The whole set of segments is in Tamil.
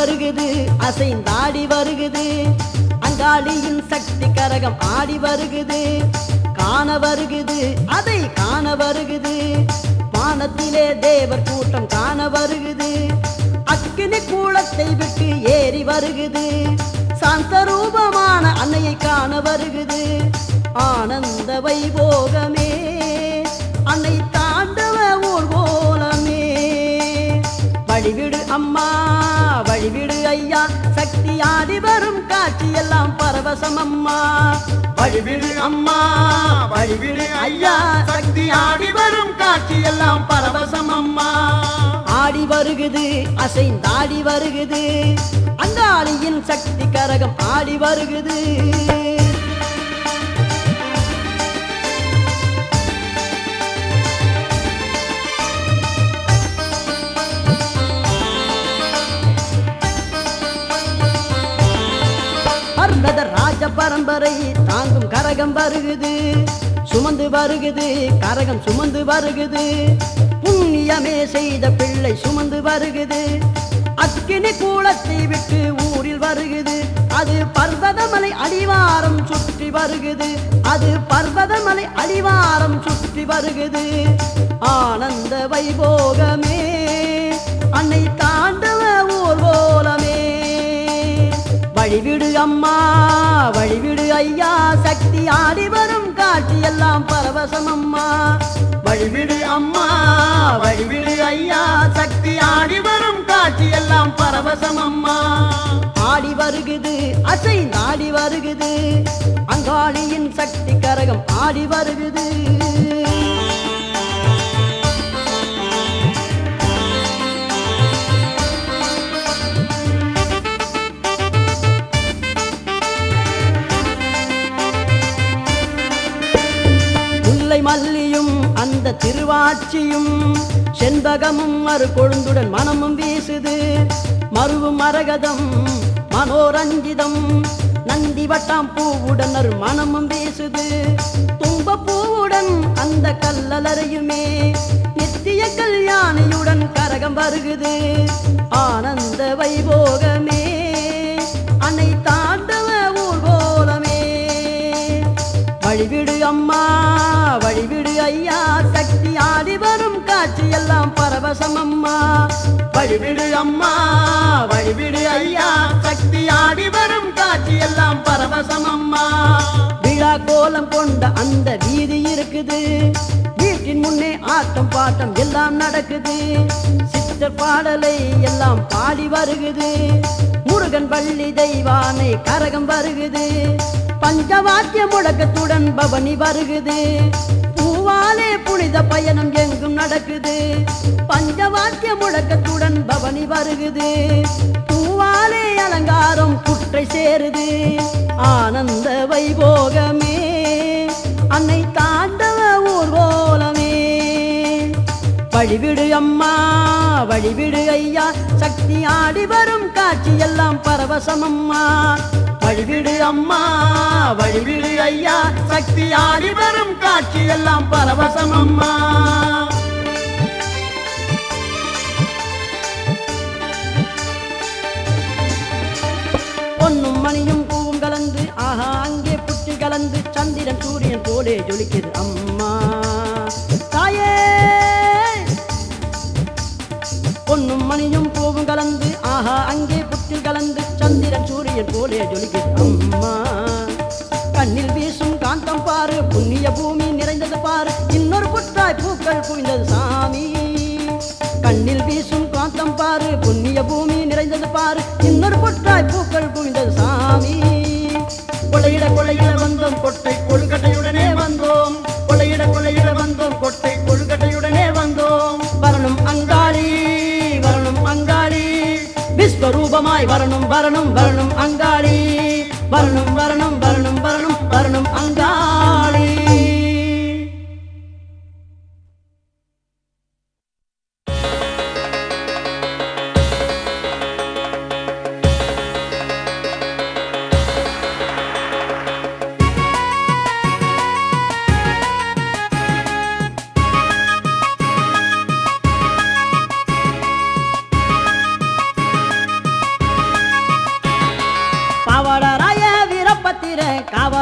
வருகுது அசைந்தாடி வருகுது அங்காளியின் சக்தி கரகம் ஆடி வருகுது காண வருகுது அதை காண வருகுது வானத்திலே தேவர் கூட்டம் காண வருகுது அக்கினி கூளத்தை விட்டு ஏறி வருகுது சாந்த ரூபமான அன்னையை காண வருகுது ஆனந்த வைபோகமே அன்னை தாண்டவ ஊர்கோலமே வழிவிடு அம்மா வழிவிடு ஐயா சக்தி ஆடி வரும் காட்சி எல்லாம் பரவசம் அம்மா வழிவிடு அம்மா வழிவிடு ஐயா சக்தி ஆடி வரும் காட்சி எல்லாம் பரவசம் அம்மா ஆடி வருகுது அசைந்தாடி வருகுது அங்காளியின் சக்தி கரகம் ஆடி வருகுது பர்வத ராஜ பரம்பரை தாங்கும் கரகம் வருகுது சுமந்து வருகுது கரகம் சுமந்து வருகுது புண்ணியமே செய்த பிள்ளை சுமந்து வருகுது அக்கினி கூலத்தை விட்டு ஊரில் வருகுது அது பர்வதமலை அடிவாரம் சுற்றி வருகுது அது பர்வதமலை அடிவாரம் சுற்றி வருகுது ஆனந்த வைபோகமே அன்னை தாண்டவ ஊர்வலமே வழிவிடு அம்மா வழிவிடு ஐயா சக்தி ஆடி வரும் காட்சி எல்லாம் பரவசம் அம்மா வழிவிடு அம்மா வழிவிடு ஐயா சக்தி ஆடி வரும் காட்சி எல்லாம் பரவசம் அம்மா ஆடி வருகுது அசை நாடி வருகுது அங்காளியின் சக்தி கரகம் ஆடி வருகுது முல்லை மல்லியும் அந்த திருவாட்சியும் செண்பகமும் மறு கொழுந்துடன் மனமும் வீசுது மருவும் மரகதம் மனோரஞ்சிதம் நந்தி வட்டாம் பூவுடன் அரு மனமும் வீசுது தும்ப பூவுடன் அந்த கல்லலறையுமே நித்திய கல்யாணியுடன் கரகம் வருகுது ஆனந்த வைபோகமே அன்னை தாண்டவ ஊர்கோலமே வழிவிடு அம்மா வழிவிடு ஐயா சக்தி ஆடி வரும் காட்சி எல்லாம் பரவசம் அம்மா வழிவிடு அம்மா வழிவிடு ஐயா சக்தி ஆடி வரும் காட்சி எல்லாம் பரவசம் அம்மா விழா கோலம் கொண்ட அந்த வீதி இருக்குது வீட்டின் முன்னே ஆட்டம் பாட்டம் எல்லாம் நடக்குது சித்தர் பாடலை எல்லாம் பாடி வருகுது முருகன் பள்ளி தெய்வானை கரகம் வருகுது பஞ்சவாத்திய முழக்கத்துடன் பவனி வருகுது பூவாலே புனித பயணம் எங்கும் நடக்குது பஞ்சவாத்திய முழக்கத்துடன் பவனி வருகுது பூவாலே அலங்காரம் குற்றை சேருது ஆனந்த வைபோகமே அன்னை தாண்டவ ஊர்வலமே வழிவிடு அம்மா வழிவிடு ஐயா சக்தி ஆடி வரும் காட்சி எல்லாம் பரவசம் அம்மா வழிவிடு அம்மா வழிவிடு ஐயா சக்தி ஆடி வரும் காட்சி எல்லாம் பரவசம் அம்மா பொன்னும் மணியும் பூவும் கலந்து ஆஹா அங்கே புத்தி கலந்து சந்திரன் சூரியன் போலே ஜொலிக்குது அம்மா தாயே பொன்னும் மணியும் பூவும் கலந்து ஆஹா அங்கே புத்தில் கலந்து சந்திரன் சூரியன் போலே ஜொலிக்குது அம்மா கண்ணில் வீசும் காந்தம் பாரு புண்ணிய பூமி நிறைந்தது பாரு இன்னொரு புற்றாய் பூக்கள் குவிந்தது சாமி கண்ணில் வீசும் காந்தம் பாரு புண்ணிய பூமி நிறைந்தது பாரு இன்னொரு புற்றாய் பூக்கள் குவிந்தது சாமி கொள்ளையிட கொள்ளையிட வந்தோம் கொட்டை கொழுக்கட்டையுடனே வந்தோம் கொள்ளையிட கொள்ளையிட வந்தோம் கொட்டை கொழுக்கட்டையுடனே வந்தோம் வரணும் அங்காளி வரணும் அங்காளி விஸ்வரூபமாய் வரணும் வரணும் வரணும் அங்காளி வரணும் வரணும் வரணும் வரணும் வரணும் அங்காளி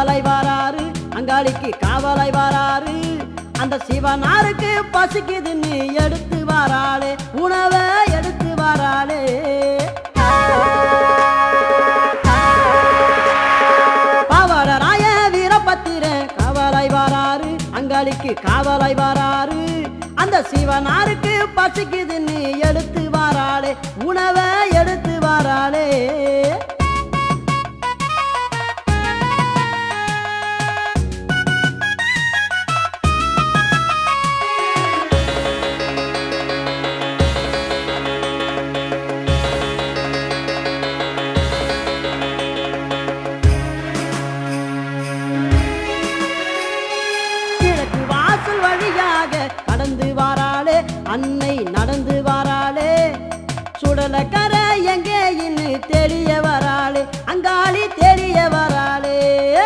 காவலை வாராரு அங்காளிக்கு காவலை வாராரு அந்த சிவனாருக்கு பசிக்குதுன்னு எடுத்து வாராளே உணவை எடுத்து வாராளே பாவடராய வீரபத்திர காவலை வாராரு அங்காளிக்கு காவலை வாராரு அந்த சிவனாருக்கு பசிக்குதுன்னு எடுத்து வாராளே உணவை எடுத்து வாராளே கிழக்கு வாசல் வழியாக கடந்து வாராளே அன்னை நடந்து வாராளே சுடல கரை எங்கே இன்னு தெரிய வராளே அங்காளி தெரிய வராளே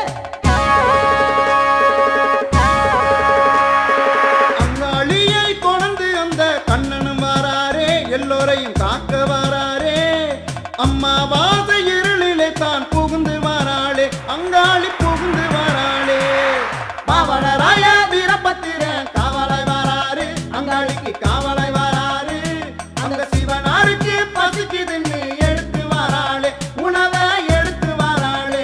அங்காளியை கொண்டு அந்த கண்ணனும் வாராரே எல்லோரையும் காக்க வாராரே அம்மா வாச இருளிலே தான் புகுந்து வாராளே அங்காளி புகுந்து வாராளே பாவலராய வீரபத்திர காவலை வாராரு அங்காளிக்கு காவலை வாராரு அந்த சிவனாருக்கு பசிக்குதுன்னு எடுத்து வாராளே உணவை எடுத்து வாராளே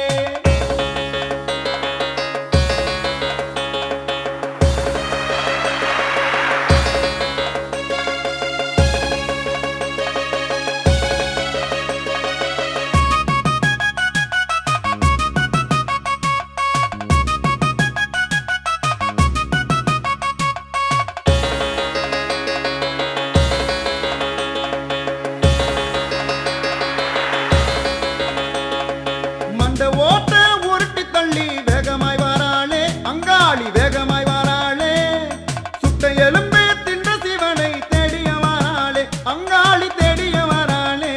மண்ட ஓட்ட உருட்டி தள்ளி வேகமாய் வாராளே அங்காளி வேகமாய் வாராளே சுட்ட எலும்பே தின்ற சிவனை தேடிய வாராளே அங்காளி தேடிய வாராளே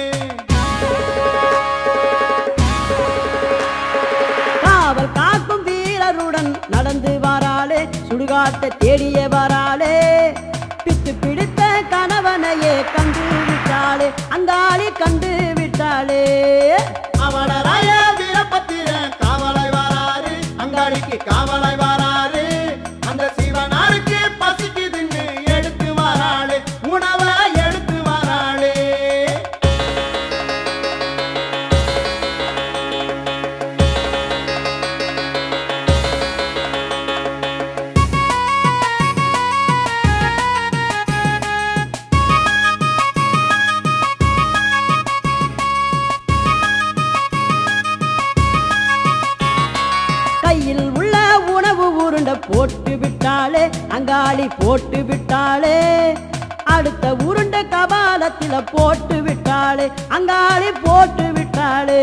காவல் காக்கும் வீரருடன் நடந்து வாராளே சுடுகாட்டை தேடிய வாராளே பித்து பிடித்த கணவனையே கண்டு விட்டாளே அங்காளி கண்டு விட்டாளே அவனராய வீரபத்திர காவலை வாராரு அங்காளிக்கு காவலை வாராரு அந்த சிவனாருக்கு பசிக்குதுன்னு எடுத்து வாராளே உணவை எடுத்து வாராளே கையில் உள்ள உணவு உருண்டை போட்டு விட்டாளே அங்காளி போட்டு விட்டாளே அடுத்த உருண்டை கபாலத்தில போட்டு விட்டாளே அங்காளி போட்டு விட்டாளே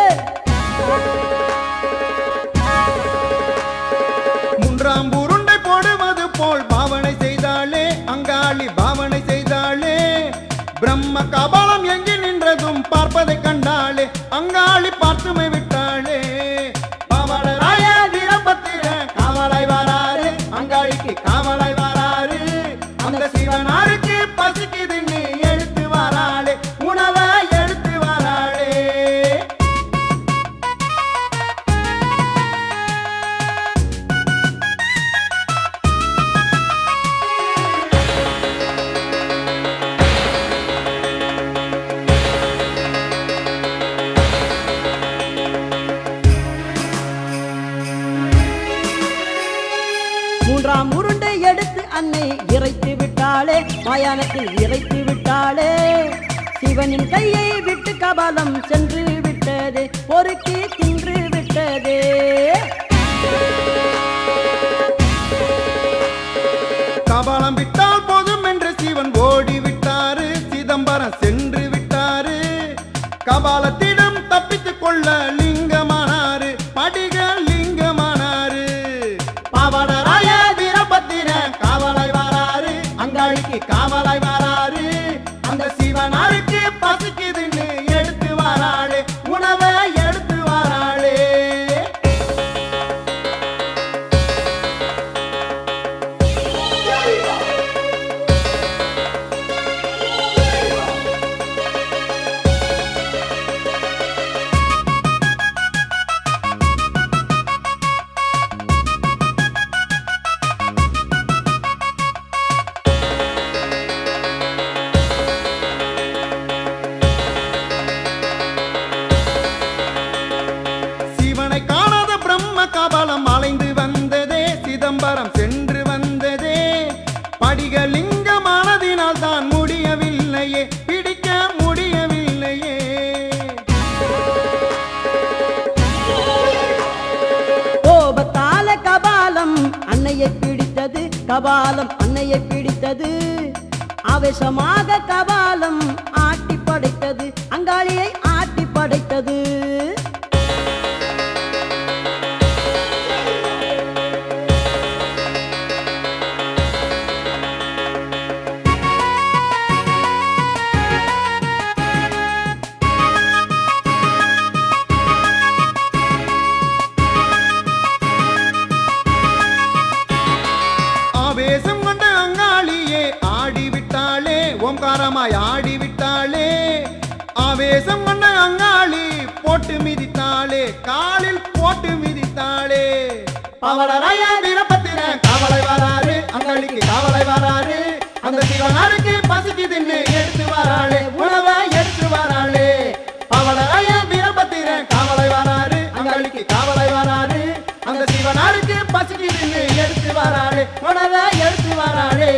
மூன்றாம் உருண்டை போடுவது போல் பாவனை செய்தாளே அங்காளி பாவனை செய்தாளே பிரம்ம கபாலம் எங்கு நின்றதும் பார்ப்பதை கண்டாளே அங்காளி பார்த்துமை விட்டாளே பாவலராய வீரபத்திர காவலை வாராரு அங்காளிக்கு காவலை வாராரு அந்த சிவனாருக்கு பசிக்குதுன்னு எடுத்து வாராளே உணவை எடுத்து வாராளே மூன்றாம் உருண்டை எடுத்து அன்னை இறைத்து விட்டாளே மயானத்தில் இறைத்து விட்டாளே சிவனின் கையை விட்டு கபாலம் சென்று விட்டதே பொறுக்கி தின்று விட்டதே கபாலம் விட்டால் போதும் என்று சிவன் ஓடி விட்டாரு சிதம்பரம் சென்று விட்டாரு கபாலத்திடம் தப்பித்துக் கொள்ள லிங்கமானாரு படிக லிங்கமானாரு பாவடராய வீரபத்திர காவலை வாராரு அங்காளிக்கு காவலை வாராரு அந்த சிவனாருக்கு பசிக்குதுன்னு எடுத்து வாராளே உணவை எடுத்து வாராளே தான் முடியவில்லையே பிடிக்க முடியவில்லையே கோபத்தால கபாலம் அன்னையை பிடித்தது கபாலம் அன்னையை பிடித்தது ஆவேசமாக கபாலம் ஆட்டி படைத்தது அங்காளியை ஆட்டி படைத்தது ஆவேசம் கொண்ட அங்காளியே ஆடிவிட்டாளே ஓம்காரமாய் ஆடிவிட்டாளே ஆவேசம் கொண்ட அங்காளி போட்டு மிதித்தாளே காலில் போட்டு மிதித்தாளே பவளராய வீரபத்திர காவலை வராரு அங்காளிக்கு காவலை வராரு அந்த சிவனாருக்கு பசிக்குதுன்னு எடுத்து வராளே உணவை எடுத்து வராளே பவளராய வீரபத்திர காவலை வராரு அங்காளிக்கு காவலை வராரு அந்த சிவனாருக்கு பசிக்குதுன்னு எடுத்து வராளே உணவை எடுத்து வராளே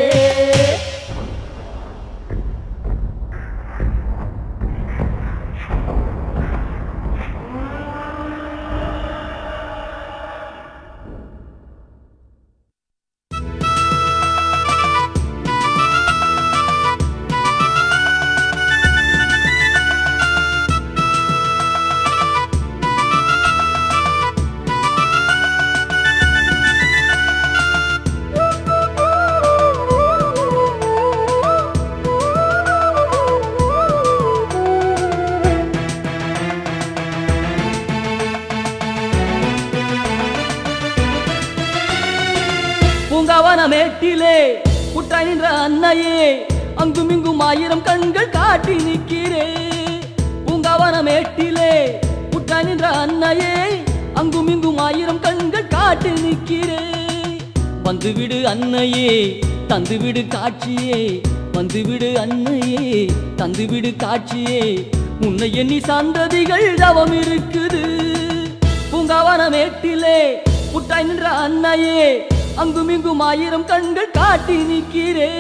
பூங்காவன மேட்டிலே குட்டாய் நின்ற அன்னையே அங்கும் இங்கும் ஆயிரம் கண்கள் காட்டி நிற்கிறே பூங்காவன மேட்டிலே குட்டாய் நின்ற அன்னையே அங்கும் இங்கும் ஆயிரம் கண்கள் காட்டி நிற்கிறே வந்துவிடு அன்னையே தந்துவிடு காட்சியே வந்துவிடு அன்னையே தந்துவிடு காட்சியே உன்னை எண்ணி சந்ததிகள் தவம் இருக்குது பூங்காவன மேட்டிலே புட்டாய் நின்ற அன்னையே அங்கும் இங்கும் ஆயிரம் கண்கள் காட்டி நிற்கிறே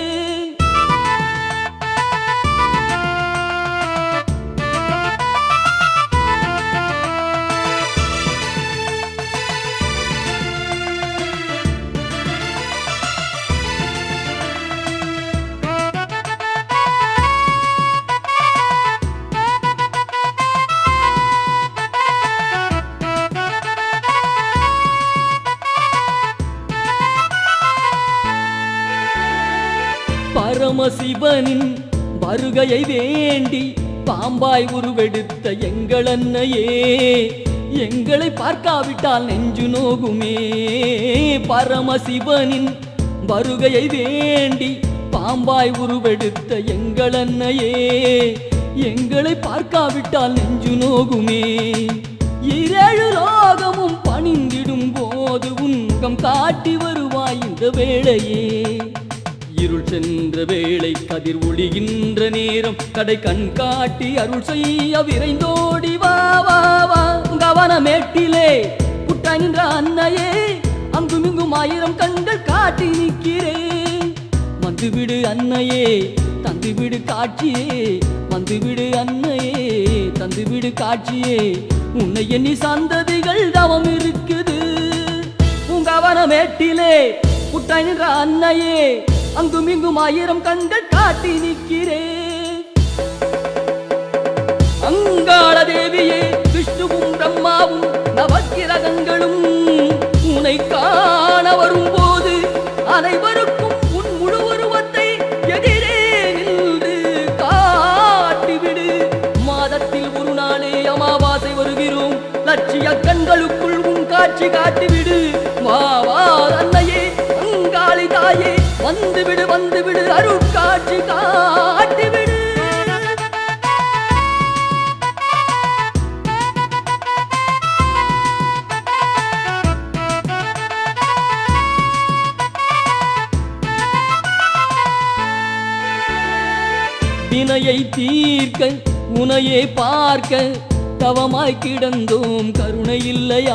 பரமசிவனின் வருகையை வேண்டி பாம்பாய் உருவெடுத்த எங்கள் அன்னையே எங்களை பார்க்காவிட்டால் நெஞ்சு நோகுமே பரமசிவனின் வருகையை வேண்டி பாம்பாய் உருவெடுத்த எங்கள் அன்னையே எங்களை பார்க்காவிட்டால் நெஞ்சு நோகுமே இரேழு லோகமும் பணிந்திடும் போது உன்கம் காட்டி வருவாய் இந்த வேளையே இருள் சென்ற வேளை கதிர் ஒளிகின்ற நேரம் கடை கண் காட்டி அருள் செய்ய விரைந்தோடி வா வா வா கவனமேட்டிலே புட்டாய் நின்ற அன்னையே அங்கும் இங்கும் ஆயிரம் கண்கள் காட்டி நிற்கிறேன் வந்துவிடு அன்னையே தந்துவிடு காட்சியே வந்துவிடு அன்னையே தந்துவிடு காட்சியே உன்னை எண்ணி சந்ததிகள் தவம் இருக்குது பூங்காவனமேட்டிலே புட்டாய் நின்ற அன்னையே அங்கும் இங்கும் ஆயிரம் கண்கள் காட்டி நிற்கிறேன் அங்காள தேவியே விஷ்ணுவும் பிரம்மாவும் நவக்கிரகங்களும் உன்னை காண வரும்போது அனைவருக்கும் உன் முழு உருவத்தை எதிரே நின்று காட்டிவிடு மாதத்தில் ஒரு நாளே அமாவாசை வருகிறோம் லட்சிய கண்களுக்குள் உன் காட்சி காட்டிவிடு வா வா அன்னையே அங்காளி தாயே வந்துவிடு வந்துவிடு அருட்காட்சி காட்டிவிடு வினையை தீர்க்க உனையே பார்க்க தவமாய் கிடந்தோம் கருணை இல்லையா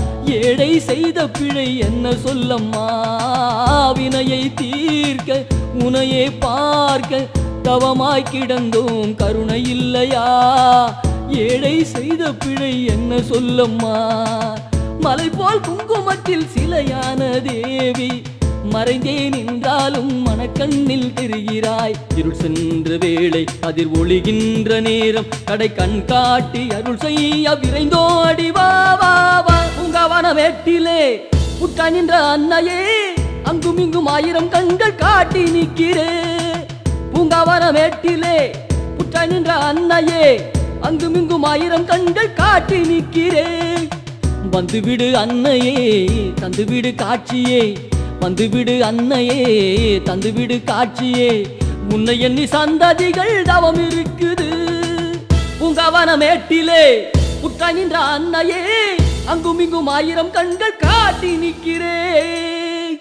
ஏழை செய்த பிழை என்ன சொல்லம்மா வினையை தீர்க்க உனையே பார்க்க தவமாய் கிடந்தோம் கருணை இல்லையா ஏழை செய்த பிழை என்ன சொல்லம்மா மலை போல் குங்குமத்தில் சிலையான தேவி மறைந்தே நின்றாலும் மனக்கண்ணில் தெரிகிறாய் இருள் சென்ற வேளை அதில் ஒளிகின்ற நேரம் கடை கண் காட்டி அருள் செய்ய விரைந்தோடி வா வா வா உங்கவன வேட்டிலே உட்கா நின்ற அன்னையே அங்கும் இங்கும் ஆயிரம் கண்கள் காட்டி நிற்கிறே பூங்காவன மேட்டிலே புற்ற நின்ற அன்னையே அங்கும் இங்கும் ஆயிரம் கண்கள் காட்டி நிற்கிறேன் வந்துவிடு அன்னையே தந்துவிடு காட்சியே வந்துவிடு அன்னையே தந்துவிடு காட்சியே உன்னை எண்ணி சந்ததிகள் தவம் இருக்குது பூங்காவன மேட்டிலே புற்ற நின்ற அன்னையே அங்கும் இங்கும் ஆயிரம் கண்கள் காட்டி நிற்கிறேன்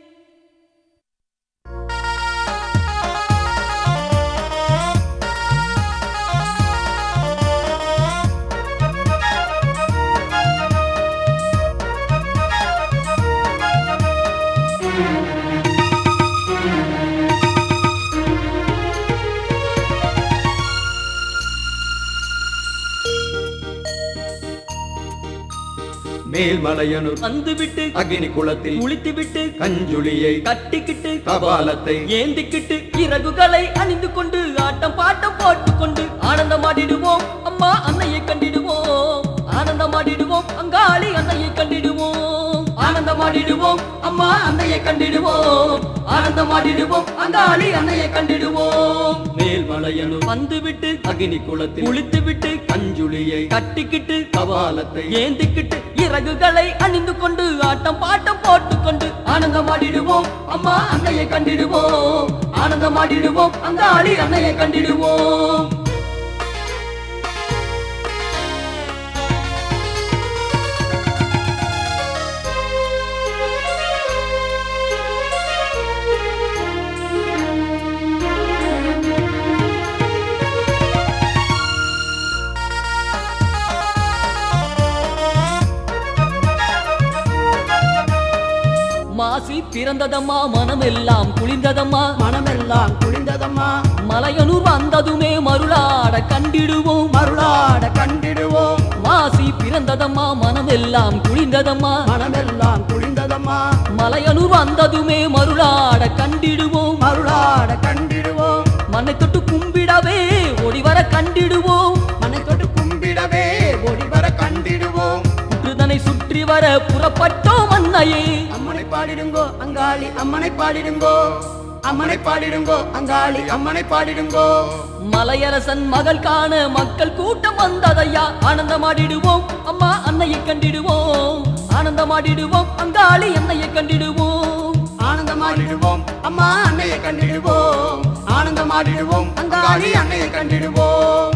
மேல்மலையனூர் வந்துவிட்டு அக்னி குளத்தில் குளித்துவிட்டு கஞ்சுளியை கட்டிக்கிட்டு கபாலத்தை ஏந்திக்கிட்டு இறகுகளை அணிந்து கொண்டு ஆட்டம் பாட்டம் போட்டுக்கொண்டு ஆனந்தமாடிடுவோம் அம்மா அன்னையை கண்டிடுவோம் ஆனந்தமாடிடுவோம் அங்காளி அன்னையை கண்டிடுவோம் ஆனந்தமாடிடுவோம் அம்மா அன்னையை கண்டிடுவோம் ஆனந்தமாடிடுவோம் அங்காளி அன்னையை கண்டிடுவோம் மேல்மலையனூர் வந்துவிட்டு அக்னி குளத்தில் குளித்துவிட்டு கஞ்சுளியை கட்டிக்கிட்டு கபாலத்தை ஏந்திக்கிட்டு இறகுகளை அணிந்து கொண்டு ஆட்டம் பாட்டம் போட்டுக்கொண்டு ஆனந்தமாடிடுவோம் அம்மா அன்னையை கண்டிடுவோம் ஆனந்தமாடிடுவோம் அந்த ஆளி அன்னையை கண்டிடுவோம் மாசி பிறந்ததம்மா மனமெல்லாம் குளிர்ந்ததம்மா மனமெல்லாம் குளிந்ததம்மா மலையனூர் வந்ததுமே மருளாட கண்டிடுவோம் மருளாட கண்டிடுவோம் மாசி பிறந்ததம்மா மனமெல்லாம் குளிர்ந்ததம்மா மனமெல்லாம் குளிந்ததம்மா மலையனூர் வந்ததுமே மருளாட கண்டிடுவோம் மருளாட கண்டிடுவோம் மண்ணை தொட்டு கும்பிடவே ஒடிவர கண்டிடுவோம் மனை தொட்டு கும்பிடவே ஒளிவர கண்டிடுவோம் சுற்றுதனை சுற்றி வர புறப்பட்டோம் அன்னையே அம்மனை பாடிடுங்கோ அங்காளி அம்மனை பாடிடுங்கோ அம்மனை பாடிடுங்கோ அங்காளி அம்மனை பாடிடுங்கோ மலையரசன் மகள் காண மக்கள் கூட்டம் வந்ததையா ஆனந்தமாடிடுவோம் அம்மா அன்னையை கண்டிடுவோம் ஆனந்தமாடிடுவோம் அங்காளி அன்னையை கண்டிடுவோம் ஆனந்தமாடிடுவோம் அம்மா அன்னையை கண்டிடுவோம் ஆனந்தமாடிடுவோம் அங்காளி அன்னையை கண்டிடுவோம்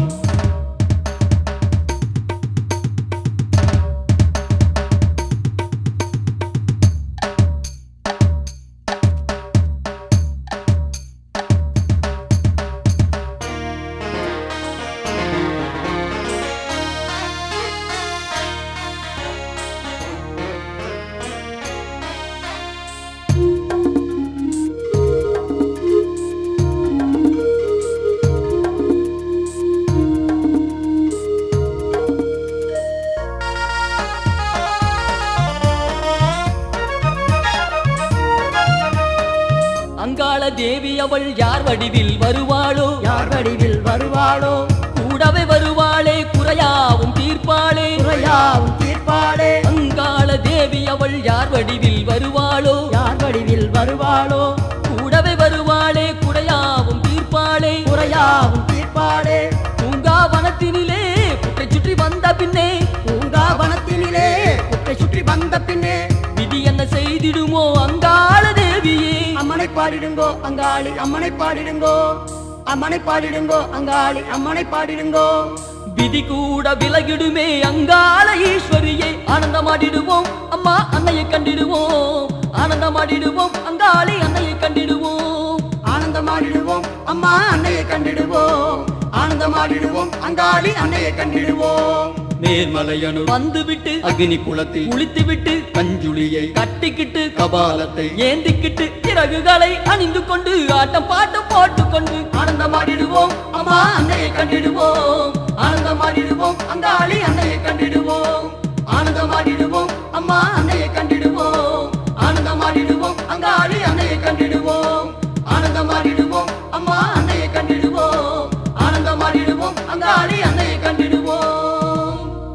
அங்காள தேவி அவள் யார் வடிவில் வருவாளோ யார் வடிவில் வருவாளோ கூடவே வருவாளே குறையாவும் தீர்ப்பாளே குறையாவும் தீர்ப்பாளே அங்காள தேவி அவள் யார் வடிவில் வருவாளோ யார் வடிவில் வருவாளோ கூடவே வருவாளே குறையாவும் தீர்ப்பாளே குறையாவும் தீர்ப்பாளே பூங்காவனத்தினிலே புற்றை சுற்றி வந்த பின்னே பூங்கா வனத்தினிலே குட்டை சுற்றி வந்த பின்னே விதி என்ன செய்திடுமோ அங்காள தேவியே அம்மனை பாடிடுங்கோ அங்காளி அம்மனை பாடிடுங்கோ அம்மனை பாடிடுங்கோ அங்காளி அம்மனை பாடிடுங்கோ விதி கூட விலகிடுமே அங்காள ஈஸ்வரியே ஆனந்தமாடிடுவோம் அம்மா அன்னையை கண்டிடுவோம் ஆனந்தமாடிடுவோம் அங்காளி அன்னையை கண்டிடுவோம் ஆனந்தமாடிடுவோம் அம்மா அன்னையை கண்டிடுவோம் ஆனந்தமாடிடுவோம் அங்காளி அன்னையை கண்டிடுவோம் மேல்மலையனு வந்து விட்டு அக்னி குளத்தில் குளித்து விட்டு கஞ்சுளியை கட்டிக்கிட்டு கபாலத்தை ஏந்திக்கிட்டு இறகுகளை அணிந்து கொண்டு ஆட்டம் பாட்டம் போட்டுக்கொண்டு ஆனந்தமாடிடுவோம் அம்மா அன்னையை கண்டிடுவோம் ஆனந்தமாடிடுவோம் அங்காளி அன்னையை கண்டிடுவோம் ஆனந்தமாடிடுவோம் அம்மா அன்னையை கண்டிடுவோம் ஆனந்தமாடிடுவோம் அங்காளி அன்னையை கண்டிடுவோம் ஆனந்தமாடிடுவோம் அம்மா அன்னையை கண்டிடுவோம் ஆனந்தமாடிடுவோம் அங்காளி அன்னையை கண்டிடுவோம்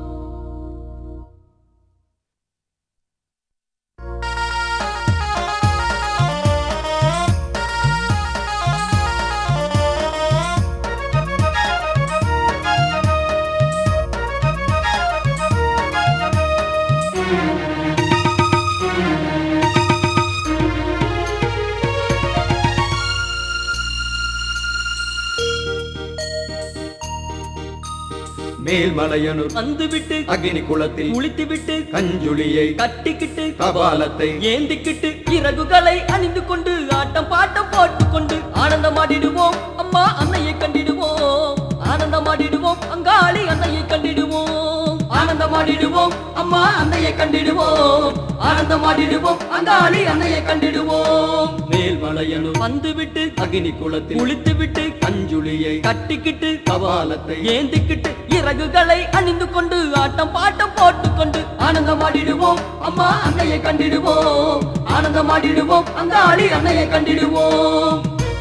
மேல்மலையனு வந்து விட்டு அக்னி குளத்தில் குளித்து விட்டு கஞ்சுளியை கட்டிக்கிட்டு கபாலத்தை ஏந்திக்கிட்டு இறகுகளை அணிந்து கொண்டு ஆட்டம் பாட்டம் போட்டுக்கொண்டு ஆனந்தமாடிடுவோம் அம்மா அன்னையை கண்டிடுவோம் ஆனந்தமாடிடுவோம் அங்காளி அன்னையை கண்டிடுவோம் ஆனந்தமாடிடுவோம் அம்மா அன்னையை கண்டிடுவோம் ஆனந்தமாடிடுவோம் அங்காளி அன்னையை கண்டிடுவோம் மேல்மலையனு வந்து விட்டு அக்னி குளத்தில் குளித்து விட்டு கஞ்சுளியை கட்டிக்கிட்டு கபாலத்தை ஏந்திக்கிட்டு இறகுகளை அணிந்து கொண்டு ஆட்டம் பாட்டம் போட்டுக்கொண்டு ஆனந்தமாடிடுவோம் அம்மா அன்னையை கண்டிடுவோம் ஆனந்தமாடிடுவோம் அங்காளி அன்னையை கண்டிடுவோம்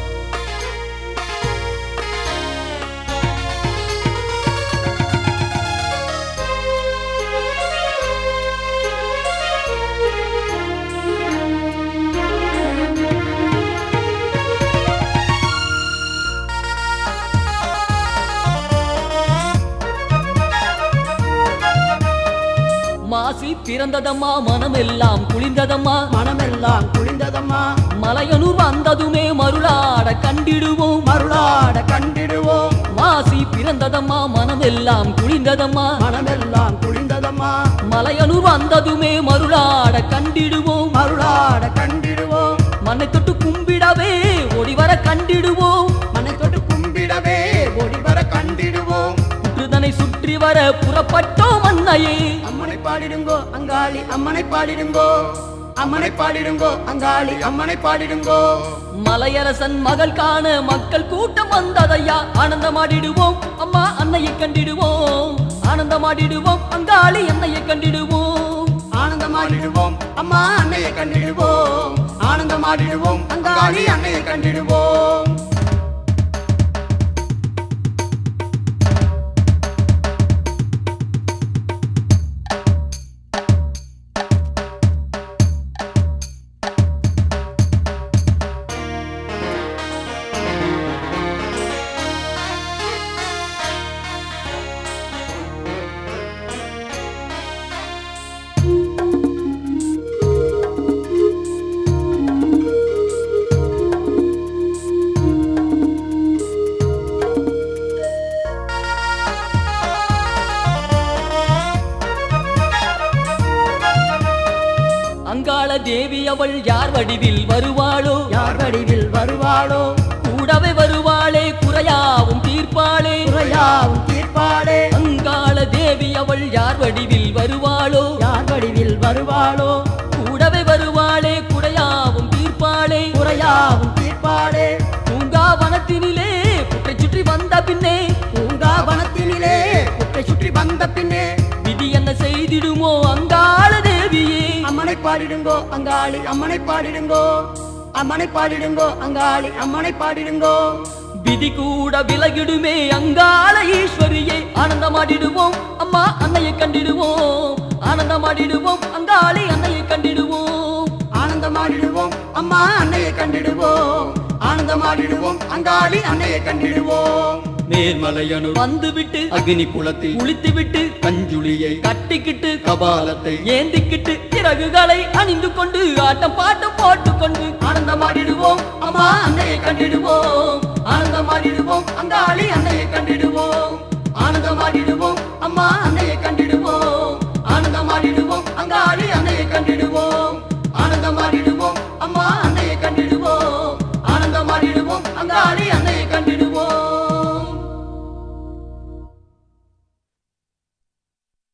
மாசி பிறந்ததம்மா மனமெல்லாம் குளிர்ந்ததம்மா மனமெல்லாம் குளிந்ததம்மா மலையனூர் வந்ததுமே மருளாட கண்டிடுவோம் மருளாட கண்டிடுவோம் மாசி பிறந்ததம்மா மனமெல்லாம் குளிர்ந்ததம்மா மனமெல்லாம் குளிந்ததம்மா மலையனூர் வந்ததுமே மருளாட கண்டிடுவோம் மருளாட கண்டிடுவோம் மண்ணை தொட்டு கும்பிடவே ஓடிவர கண்டிடுவோம் மனை தொட்டு கும்பிடவே ஒளிவர கண்டிடுவோம் சுற்றுதனை சுற்றி வர புறப்பட்டோம் அன்னையே அம்மனை பாடிடுங்கோ அங்காளி அம்மனை பாடிடுங்கோ அம்மனை பாடிடுங்கோ அங்காளி அம்மனை பாடிடுங்கோ மலையரசன் மகள் காண மக்கள் கூட்டம் வந்ததையா ஆனந்தமாடிடுவோம் அம்மா அன்னையை கண்டிடுவோம் ஆனந்தமாடிடுவோம் அங்காளி அன்னையை கண்டிடுவோம் ஆனந்தமாடிடுவோம் அம்மா அன்னையை கண்டிடுவோம் ஆனந்தமாடிடுவோம் அங்காளி அன்னையை கண்டிடுவோம் அங்காள தேவி அவள் யார் வடிவில் வருவாளோ யார் வடிவில் வருவாளோ கூடவே வருவாளே குறையாவும் தீர்ப்பாளே குறையாவும் தீர்ப்பாளே அங்காள தேவி அவள் யார் வடிவில் வருவாளோ யார் வடிவில் வருவாளோ கூடவே வருவாளே குறையாவும் தீர்ப்பாளே குறையாவும் தீர்ப்பாளே பூங்காவனத்தினிலே புற்றை சுற்றி வந்த பின்னே பூங்காவனத்தினிலே குட்டை சுற்றி வந்த பின்னே விதி என்ன செய்திடுமோ அங்காள தேவியே அம்மனை பாடிடுங்கோ அங்காளி அம்மனை பாடிடுங்கோ அம்மனை பாடிடுங்கோ அங்காளி அம்மனை பாடிடுங்கோ விதி கூட விலகிடுமே அங்காள ஈஸ்வரியே ஆனந்தமாடிடுவோம் அம்மா அன்னையை கண்டிடுவோம் ஆனந்தமாடிடுவோம் அங்காளி அன்னையை கண்டிடுவோம் ஆனந்தமாடிடுவோம் அம்மா அன்னையை கண்டிடுவோம் ஆனந்தமாடிடுவோம் அங்காளி அன்னையை கண்டிடுவோம் மேல்மலையனு வந்து விட்டு அக்னி குளத்தில் குளித்து விட்டு கஞ்சுளியை கட்டிக்கிட்டு கபாலத்தை ஏந்திக்கிட்டு இறகுகளை அணிந்து கொண்டு ஆட்டம் பாட்டம் போட்டுக்கொண்டு ஆனந்தமாடிடுவோம் அம்மா அன்னையை கண்டிடுவோம் ஆனந்தமாடிடுவோம் அங்காளி அன்னையை கண்டிடுவோம் ஆனந்தமாடிடுவோம் அம்மா அன்னையை கண்டிடுவோம் ஆனந்தமாடிடுவோம் அங்காளி அன்னையை கண்டிடுவோம் ஆனந்தமாடிடுவோம் அம்மா அன்னையை கண்டிடுவோம் ஆனந்தமாடிடுவோம் அங்காளி அன்னையை கண்டிடுவோம்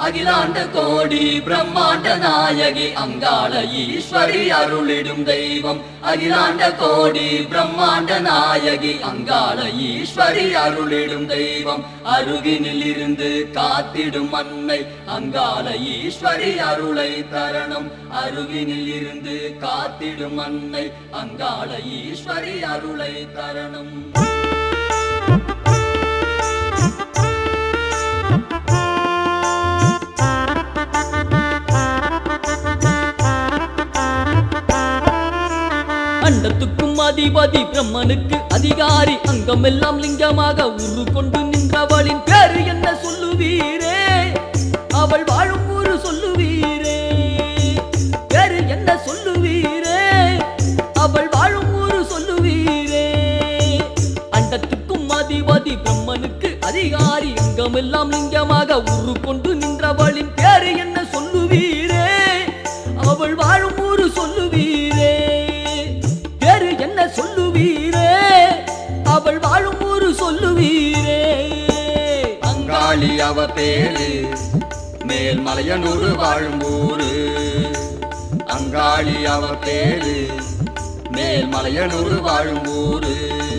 அகிலாண்ட கோடி பிரம்மாண்ட நாயகி அங்காள ஈஸ்வரி அருளிடும் தெய்வம் அகிலாண்ட கோடி பிரம்மாண்ட நாயகி அங்காள ஈஸ்வரி அருளிடும் தெய்வம் அருகினில் இருந்து காத்திடும் அன்னை அங்காள ஈஸ்வரி அருளை தரணும் அருகினில் இருந்து காத்திடும் அன்னை அங்காள ஈஸ்வரி அருளை தரணும் அண்டத்துக்கும் அதிபதி பிரம்மனுக்கு அதிகாரி அங்கமெல்லாம் லிங்கமாக உரு கொண்டு நின்றவளின் பேரு என்ன சொல்லுவீரே அவள் வாழும் ஊரு சொல்லுவீரே பேரு என்ன சொல்லுவீரே அவள் வாழும் ஊரு சொல்லுவீரே அண்டத்துக்கும் அதிபதி பிரம்மனுக்கு அதிகாரி அங்கமெல்லாம் லிங்கமாக உரு கொண்டு நின்றவளின் பேரு என்ன சொல்லுவீரே அவள் வாழும் ஊரு சொல்லுவீரே பேரு என்ன சொல்லுவீரே அவள் வாழும் ஊரு சொல்லுவீரே அங்காளி அவ பேரு மேல்மலையனூர் வாழும் ஊரு அங்காளி அவ பேரு மேல்மலையனூர் வாழும் ஊரு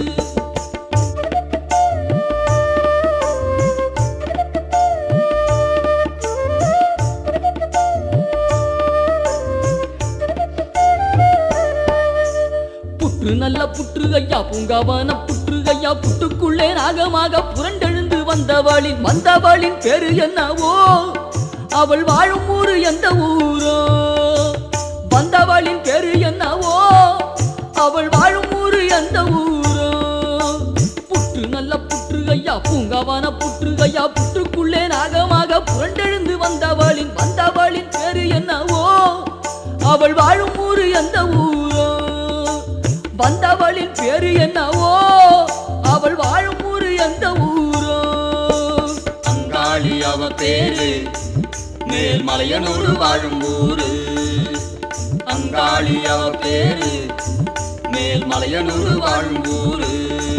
புற்று நல்ல புற்று ஐயா பூங்காவன புற்று ஐயா புட்டுக்குள்ளே நாகமாக புரண்டெழுந்து வந்தவளின் வந்தவளின் பேரு என்னவோ அவள் வாழும் ஊரு எந்த ஊரோ வந்தவளின் பேரு என்னவோ அவள் வாழும் ஊரு எந்த ஊரோ புற்று நல்ல புற்று ஐயா பூங்காவன புற்று ஐயா புற்றுக்குள்ளே நாகமாக புரண்டெழுந்து வந்தவளின் வந்தவளின் பேரு என்னவோ அவள் வாழும் ஊரு எந்த ஊரோ வந்தவளின் பேரு என்னவோ அவள் வாழும் ஊரு எந்த ஊரோ அங்காளி அவ பேரு மேல்மலையனூர் வாழும் ஊரு அங்காளி அவ பேரு மேல்மலையனூர் வாழும் ஊரு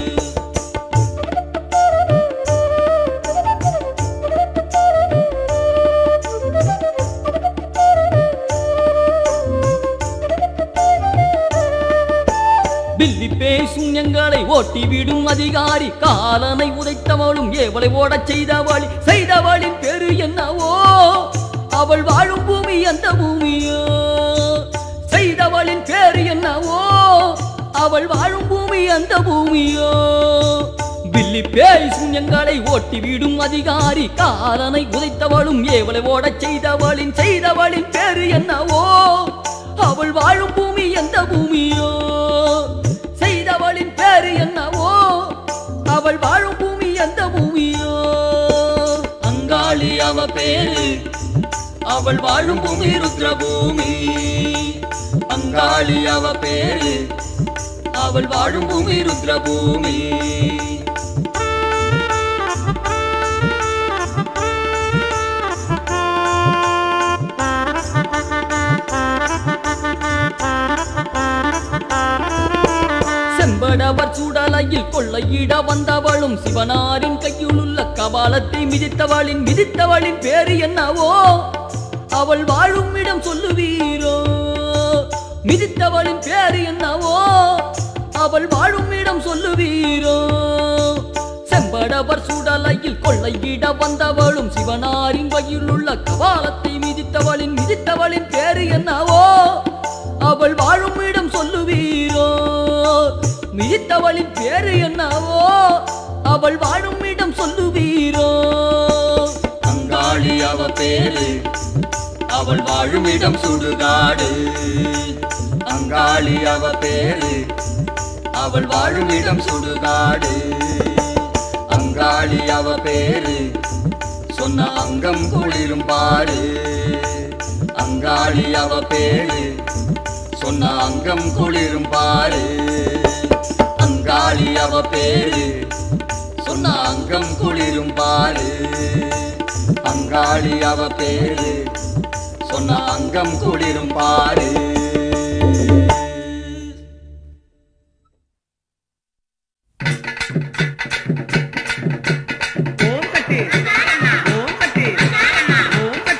பில்லி பேசும் எங்களை ஓட்டி விடும் அதிகாரி காலனை உதைத்தவளும் ஏவலை ஓடச் செய்தவளி செய்தவளின் பேரு என்னவோ அவள் வாழும் பூமி அந்த பூமியோ செய்தவளின் பேரு என்னவோ அவள் வாழும் பூமி அந்த பூமியோ பில்லி பேசும் எங்களை ஓட்டி விடும் அதிகாரி காலனை உதைத்தவளும் ஏவலை ஓடச் செய்தவளின் செய்தவளின் பேரு என்னவோ அவள் வாழும் பூமி எந்த பூமியோ செய்தவளின் பேரு என்னவோ அவள் வாழும் பூமி எந்த பூமியோ அங்காளி அவ பேரு அவள் வாழும் பூமி ருத்ர பூமி அங்காளி அவ பேரு அவள் வாழும் பூமி ருத்ர பூமி செம்படவர் சுடலையில் கொள்ளையிட வந்தவளும் சிவனாரின் கையிலுள்ள கபாலத்தை மிதித்தவளின் மிதித்தவளின் பேரு என்னவோ அவள் வாழும் இடம் சொல்லுவீரோ மிதித்தவளின் பேரு என்னவோ அவள் வாழும் இடம் சொல்லுவீரோ செம்படவர் சுடலையில் கொள்ளையிட வந்தவளும் சிவனாரின் கையிலுள்ள கபாலத்தை மிதித்தவளின் மிதித்தவளின் பேரு என்னவோ அவள் வாழும் இடம் சொல்லுவீரோ மிதித்தவளின் பேரு என்னவோ அவள் வாழும் இடம் சொல்லுவீரோ அங்காளி அவ பேரு அவள் வாழும் இடம் சுடுகாடு அங்காளி அவ பேரு அவள் வாழும் இடம் சுடுகாடு அங்காளி அவ பேரு சொன்ன அங்கம் குளிரும் பாடு அங்காளி அவ பேரு சொன்ன அங்கம் குளிரும் பாடு அங்காளி அவ பேரு சொன்ன அங்கம் குளிரும் பாரு அங்காளி அவ பேரு சொன்ன அங்கம் குளிரும் பாரு ஓம் சக்தி ஓம் சக்தி ஓம்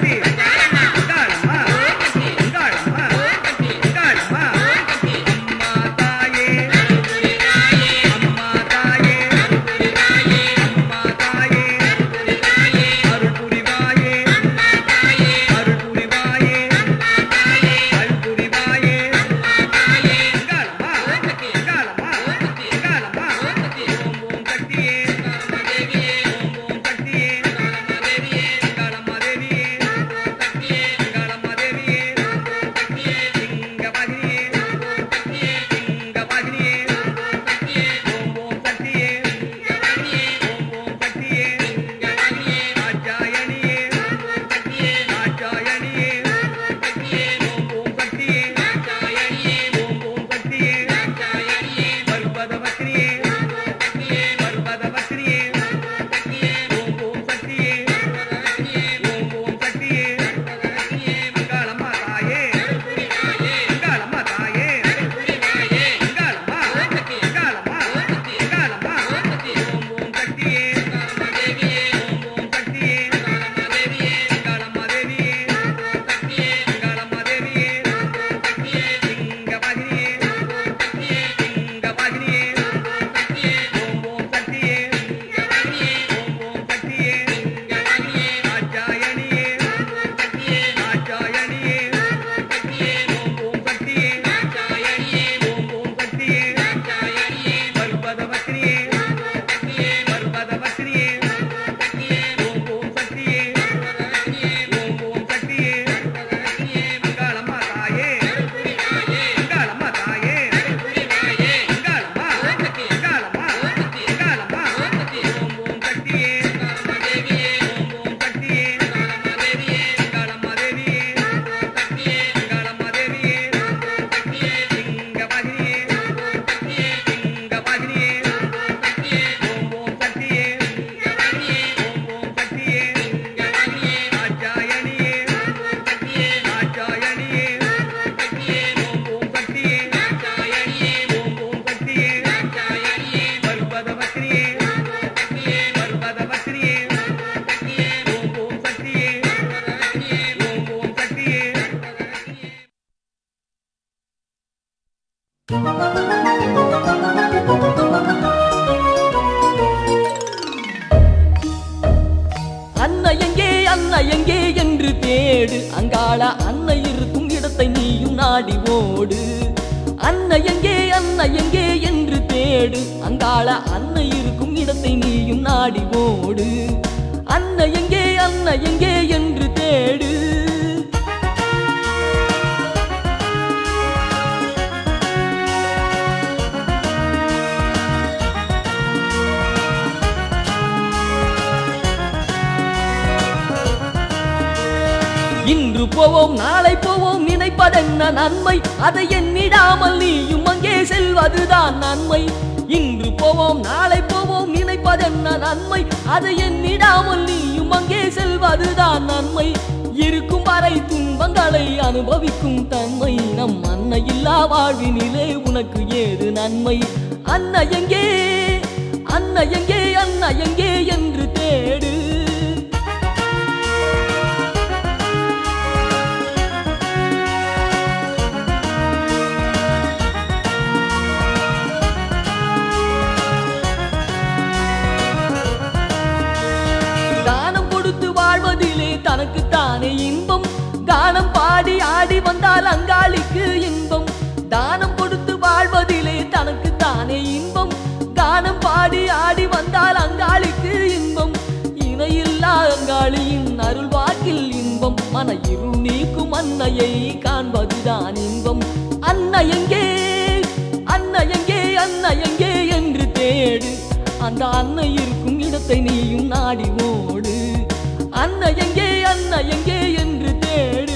அன்னை எங்கே அன்னை எங்கே என்று தேடு அங்காள அன்னை இருக்கும் இடத்தை நீயும் நாடி ஓடு அன்னை எங்கே அன்னை எங்கே என்று தேடு அங்காள அன்னை இருக்கும் இடத்தை நீயும் நாடி ஓடு அன்னை எங்கே அன்னை எங்கே என்று தேடு இன்று போவோம் நாளை போவோம் நினைப்பதென்ன நன்மை அதை எண்ணிடாமல் நீயும் அங்கே செல்வதுதான் நன்மை இன்று போவோம் நாளை போவோம் நினைப்பதென்ன நன்மை அதை எண்ணிடாமல் நீயும் அங்கே செல்வதுதான் நன்மை இருக்கும் வரை துன்பங்களை அனுபவிக்கும் தன்மை நம் அன்னை இல்லா வாழ்வினிலே உனக்கு ஏது நன்மை அன்னை எங்கே அன்னை எங்கே அன்னை எங்கே என்று தேடு தானம் கொடுத்து வாழ்வதிலே தனக்குத்தானே இன்பம் கானம் பாடி ஆடி வந்தால் அங்காளிக்கு இன்பம் தானம் கொடுத்து வாழ்வதிலே தனக்குத்தானே இன்பம் கானம் பாடி ஆடி வந்தால் அங்காளிக்கு இன்பம் இணையில்லா அங்காளியின் அருள் வாக்கில் இன்பம் மன இருள் நீக்கும் அன்னையை காண்பதுதான் இன்பம் அன்னை எங்கே அன்னை எங்கே அன்னை எங்கே என்று தேடு அந்த அன்னை இருக்கும் இடத்தை நீயும் நாடி ஓடு அன்னை எங்கே அன்னை எங்கே என்று தேடு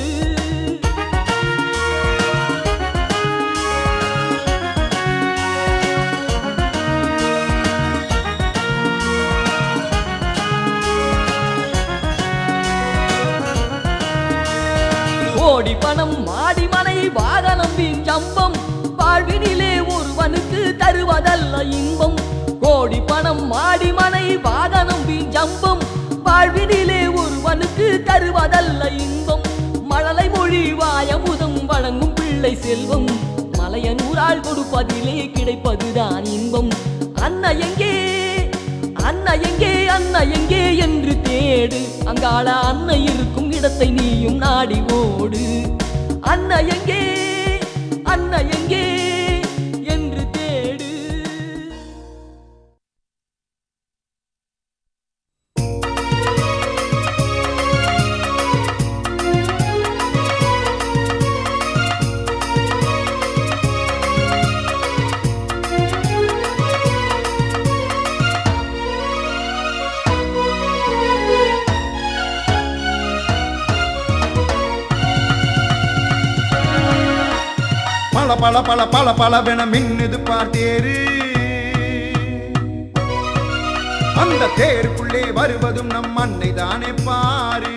கோடி பணம் மாடி மனை வாகனம் வீண் ஜம்பம் வாழ்வினிலே ஒருவனுக்கு தருவதல்ல இன்பம் கோடி பணம் மாடி மனை வாகனம் வீண் ஜம்பம் வாழ்வினிலே ஒருவனுக்கு தருவதல்ல இன்பம் மழலை மொழி வாயமுதம் வழங்கும் பிள்ளை செல்வம் மலையனூரால் கொடுப்பதிலே கிடைப்பதுதான் இன்பம் அன்னை எங்கே அன்னை எங்கே அன்னை எங்கே என்று தேடு அங்காள அன்னை இருக்கும் இடத்தை நீயும் நாடி ஓடு அன்னை எங்கே அன்னை எங்கே என்று தேடு பல பல பல பல பலவென மின்னுது பார்த்தேரு அந்த தேருக்குள்ளே வருவதும் நம் அன்னை தானே பாரு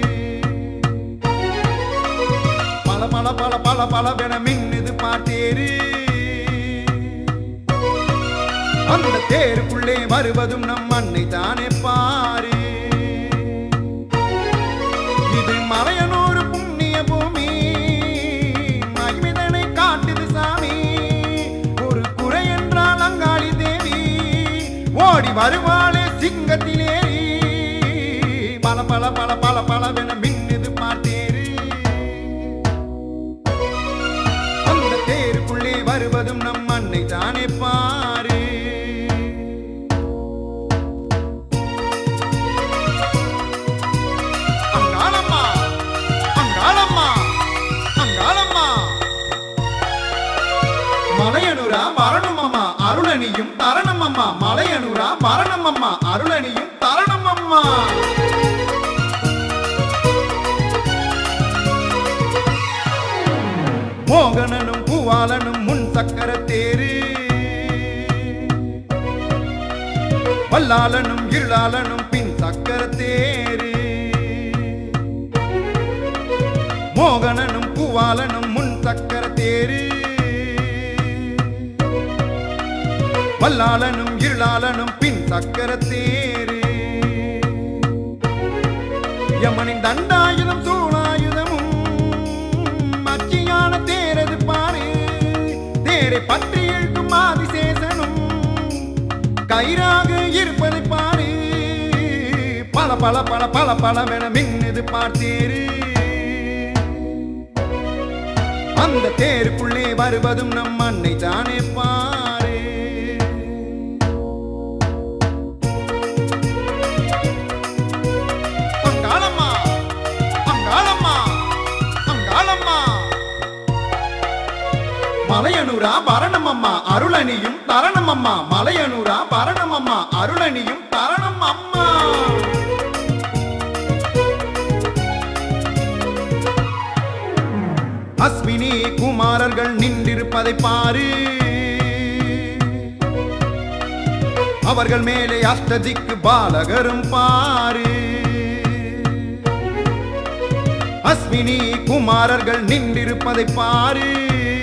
பல பல பல பல பலவென மின்னுது பார்த்தேரு அந்த தேருக்குள்ளே வருவதும் நம் அன்னை தானே பாரு இது மலையனூர் புண்ணிய பூமி மகிமிதனை காட்டுது சாமி ஒரு குறை என்றால் அங்காளி தேவி ஓடி வருவாளே சிங்கத்திலேறி பல பல பல பல பலவென மின்னுது பார்த்தேரு அந்த தேருக்குள்ளே வருவதும் நம் அன்னை தானே பாரு அங்காளம்மா அங்காளம்மா அங்காளம்மா மலையனுரா மரணம் அம்மா அருளணியும் தரணம் அம்மா மலையனுரா மரணம் அம்மா அருளணியும் தரணம் அம்மா மோகனனும் பூவாலனும் முன் சக்கர தேரு வல்லாளனும் இருளாளனும் பின் சக்கர தேரு மோகனனும் பூவாலனும் முன் சக்கர தேரு வல்லாளனும் இருளாளனும் பின் சக்கர தேரு யமனின் தண்டாயுதம் சூழாயுதமும் அச்சியான தேரது பாரு தேரை பற்றி தயிராக இருப்பதை பாரு பல பல பல பல பலவென மின்னுது பார்த்தேரு அந்த தேருக்குள்ளே வருவதும் நம் அன்னை தானே பாரு அங்காளம்மா அங்காளம்மா அங்காளம்மா மலையனூரா பரணமம்மா அருளணியும் தரணமம்மா மலையனூரா பரணமம்மா அருளணியும் தரணம் அம்மா அஸ்வினி குமாரர்கள் நின்றிருப்பதை பாரு அவர்கள் மேலே அஷ்டதிக்கு பாலகரும் பாரு அஸ்வினி குமாரர்கள் நின்றிருப்பதை பாரு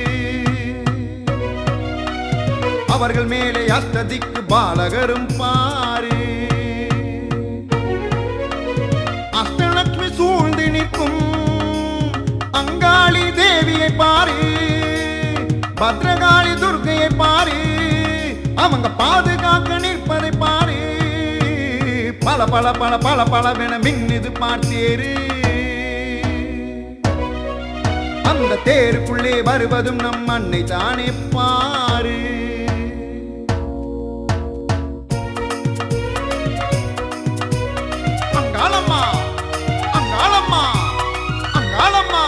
அவர்கள் மேலே அஷ்டதிக்கு பாலகரும் பாரு அஷ்டலட்சுமி சூழ்ந்து நிற்கும் அங்காளி தேவியை பாரு பத்ரகாளி துர்க்கையை பாரு அவங்க பாதுகாக்க நிற்பதை பாரு பல பல பல பல பலவென மின்னுது பார்த்தேரு அந்த தேருக்குள்ளே வருவதும் நம் அன்னை தானே பாரு அங்காளம்மா அங்காளம்மா அங்காளம்மா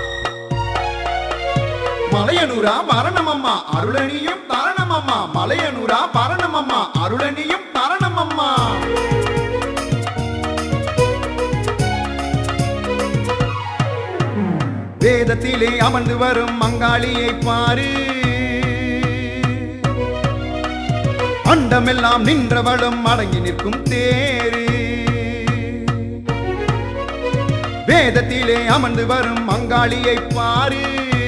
மலையனூரா பரணமம்மா அருளணியும் தரணமம்மா மலையனூரா பரணமம்மா அருளணியும் தரணமம்மா வேதத்திலே அமர்ந்து வரும் மங்காளியை பாரு அண்டமெல்லாம் நின்றவளும் அடங்கி நிற்கும் தேரு வேதத்திலே அமர்ந்து வரும் மங்காளியை பாரு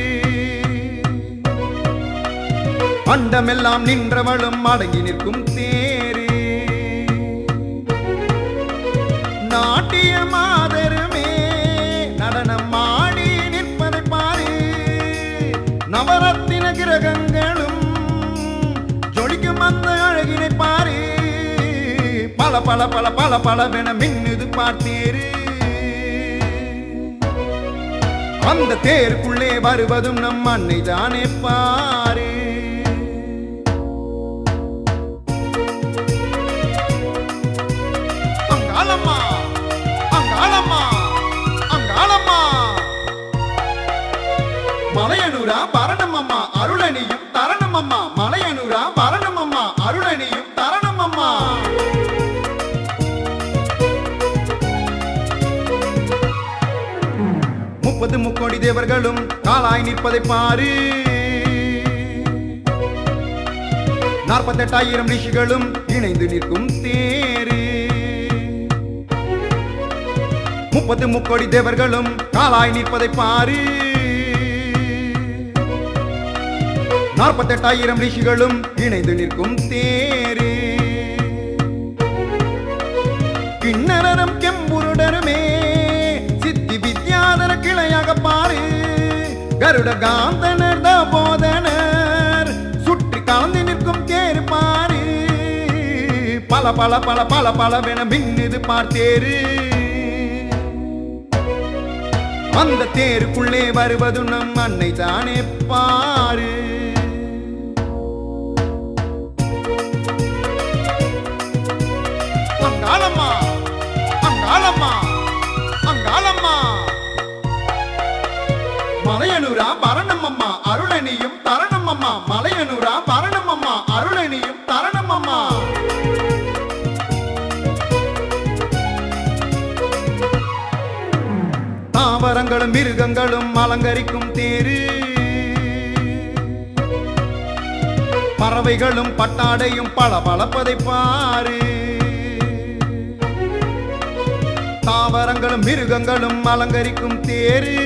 அண்டமெல்லாம் நின்றவளும் அடங்கி நிற்கும் தேரு நாட்டிய மாதருமே நடனம் ஆடி நிற்பதை பாரு நவரத்தின கிரகங்களும் ஜொலிக்கும் அந்த அழகினை பாரு பல பல பல பல பலவென மின்னுது பார்த்தேரு அந்த தேருக்குள்ளே வருவதும் நம் அன்னை தானே பாரு அங்காளம்மா அங்காளம்மா அங்காளம்மா மலையனூரா பரணமம்மா அருளணியும் தரணமம்மா மலையனூரா பரணமம்மா அருளணியும் தரணமம்மா முப்பது முக்கோடி தேவர்களும் காலாய் நிற்பதை பாரு நாற்பத்தெட்டாயிரம் ரிஷிகளும் இணைந்து நிற்கும் தேரு முப்பத்து முக்கோடி தேவர்களும் காலாய் நிற்பதை பாரு நாற்பத்தெட்டாயிரம் ரிஷிகளும் இணைந்து நிற்கும் தேரு கிண்ணரரும் கெம்புருடருமே சித்தி வித்யாதர கிளையாக பாரு கருட காந்தனர் போதனர் சுற்றி கலந்து நிற்கும் தேர் பாரு பல பல பல பல பலவென மின்னுது பார்த்தேரு அந்த தேருக்குள்ளே வருவது நம் அன்னை தானே பாரு அங்காளம்மா அங்காளம்மா அங்காளம்மா மலையனூரா பரணமம்மா அருளணியும் தரணமம்மா மலையனூரா பரணமம்மா அருளணியும் தரணமம்மா தாவரங்களும் மிருகங்களும் அலங்கரிக்கும் தேரு பறவைகளும் பட்டாடையும் பளபளப்பதை பாரு தாவரங்களும் மிருகங்களும் அலங்கரிக்கும் தேரு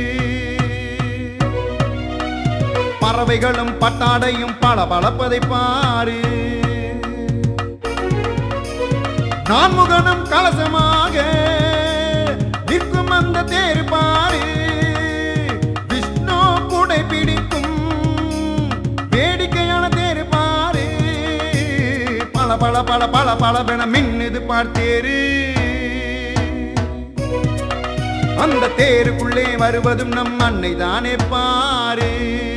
பறவைகளும் பட்டாடையும் பளபளப்பதை பாரு நான்முகனும் கலசமாக நிற்கும் அந்த தேர் பாரு விஷ்ணு குடை பிடிக்கும் வேடிக்கையான தேர் பாரு பல பல பல பல பல பலவென மின்னுது பார்த்தேரு அந்த தேருக்குள்ளே வருவதும் நம் அன்னை தானே பாரு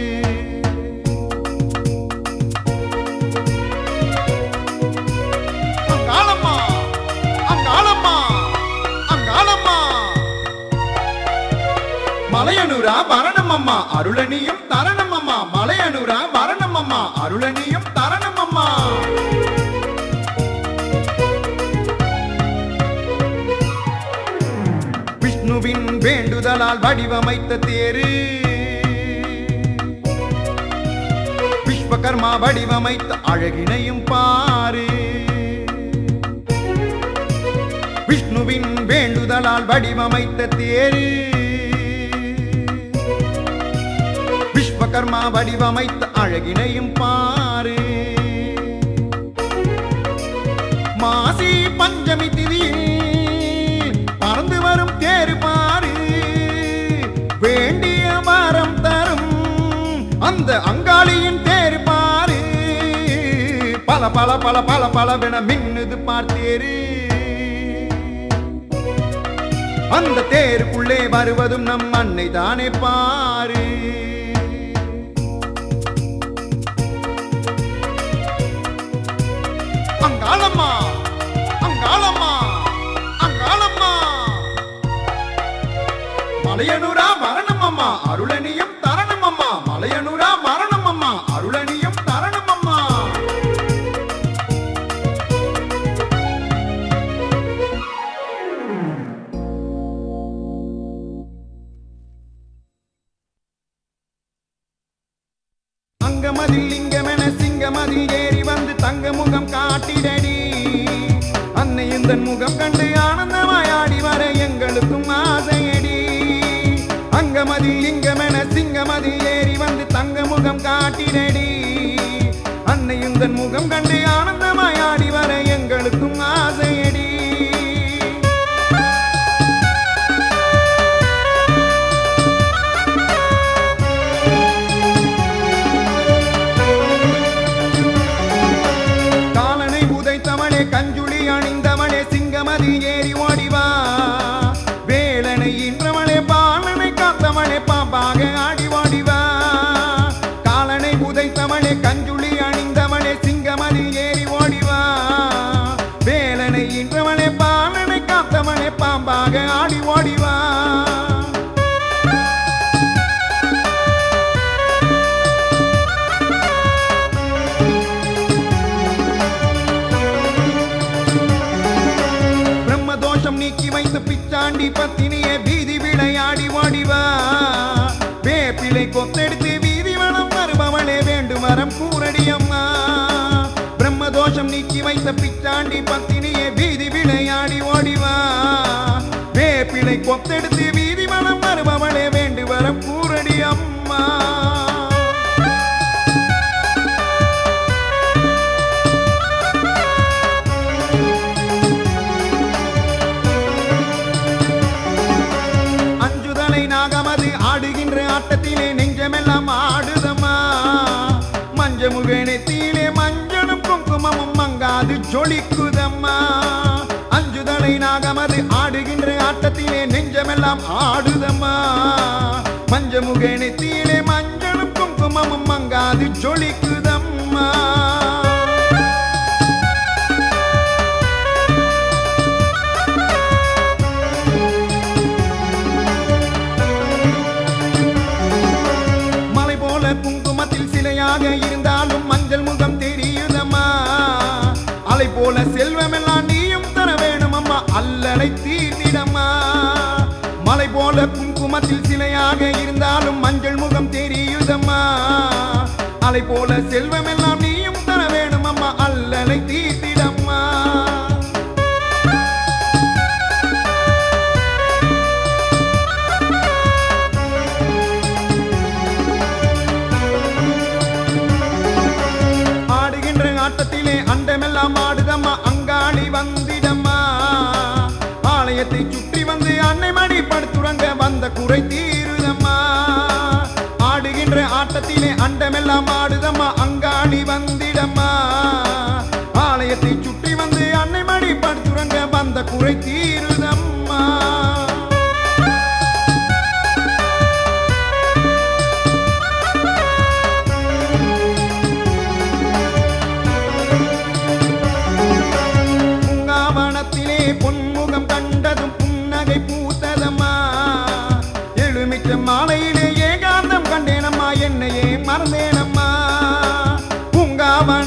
அங்காளம்மா அங்காளம்மா அங்காளம்மா மலையனூரா வரணம் அம்மா அருளனியும் தரணம் அம்மா மலையனூரா வரணம் அம்மா அருளனியும் தரணம் அம்மா விஷ்ணுவின் வேண்டுதலால் வடிவமைத்த தேரு விஸ்வகர்மா வடிவமைத்த அழகினையும் பாரு விஷ்ணுவின் வேண்டுதலால் வடிவமைத்த தேரு விஸ்வகர்மா வடிவமைத்த அழகினையும் பாரு மாசி பஞ்சமி திதியில் பறந்து வரும் தேரு பாரு வேண்டிய வாரம் தரும் அந்த அங்காளியின் தேரு பாரு பல பல பல பல பலவென மின்னுது பார்த்தேரு அந்த தேருக்குள்ளே வருவதும் நம் அன்னை தானே பாரு அங்காளம்மா அங்காளம்மா அங்காளம்மா மலையனூரா மரணம் அம்மா அருளனியும் தரணம் அம்மா மலையனூரா மரணம் அம்மா அருளனியும் தரணம் அம்மா அங்கமதில் லிங்கமென சிங்கமதில் ஏறி வந்து தங்க முகம் காட்டிடடி அன்னை இந்த முகம் கண்டு ஆனந்தமாய் ஆடி வர எங்களுக்கும் ஆசையடி அங்கமதில் லிங்கமென சிங்கமதில் ஏறி வந்து தங்க முகம் காட்டிடடி அன்னை இந்த முகம் கண்டு ஆனந்தமாய் ஆடி வர எங்களுக்கும் ஆசையடி காலனை உதைத்தவனே கஞ்சுளி அணிந்தவனே சிங்கமதி ஏறி ஓடிவா வேலனை இன்றவனே பாலனை காத்தவனே பாம்பாக ஆடி ஓடிவா காலனை உதைத்தவனே கஞ்சுளி அணிந்தவனே சிங்கமதி ஏறி ஓடிவா வேலனை இன்றவனே பாலனை காத்தவனே பாம்பாக ஆடி ஓடிவா பிரம்மதோஷம் நீக்கி வைத்து பிச்சாண்டி பத்தினியே வீதி விளையாடி ஓடிவா வேப்பிலை கொத்தெடுத்து வீதி வளம் வருபவளே வேண்டு மரம் கூரடி அம்மா பிரம்மதோஷம் நீக்கி வைத்த பிச்சாண்டி பத்தினியே வீதி விளையாடி ஓடிவா வேப்பிலை கொத்தெடுத்து வீதி வளம் வருபவளே வேண்டு வரம் கூரடி அம்மா அஞ்சுதலை நாகமது ஆடுகின்ற ஆட்டத்திலே நெஞ்சமெல்லாம் ஆடுதம்மா மஞ்ச முகனத்திலே மஞ்சளும் குங்குமமும் மங்காது ஜொலிக்குதம்மா அஞ்சுதலை நாகமது ஆடுகின்ற ஆட்டத்திலே நெஞ்சமெல்லாம் ஆடுதம்மா மஞ்ச முகனத்திலே மஞ்சளும் குங்குமமும் மங்காது ஜொலிக்குதம்மா மலை போல குங்குமத்தில் சிலையாக இருந்தாலும் மஞ்சள் முகம் தெரியுதம்மா அலை போல செல்வமெல்லாம் நீயும் தர வேணும் அம்மா அல்லலை தீர்த்திடம்மா மலை போல குங்குமத்தில் சிலையாக இருந்தாலும் மஞ்சள் முகம் தெரியுதம்மா அலை போல செல்வமெல்லாம் நீயும் தர வேணும் அம்மா அல்லலை தீர்த்திடம்மா ஆடுகின்ற ஆட்டத்திலே அண்டமெல்லாம் ஆடுதம்மா அங்காளி வந்திடம்மா ஆலயத்தை சுற்றி வந்து அன்னை மணி படுத்துறங்க வந்த குறை தீருதம்மா ஆடுகின்ற ஆட்டத்திலே அண்டமெல்லாம் ஆடுதம்மா அங்காளி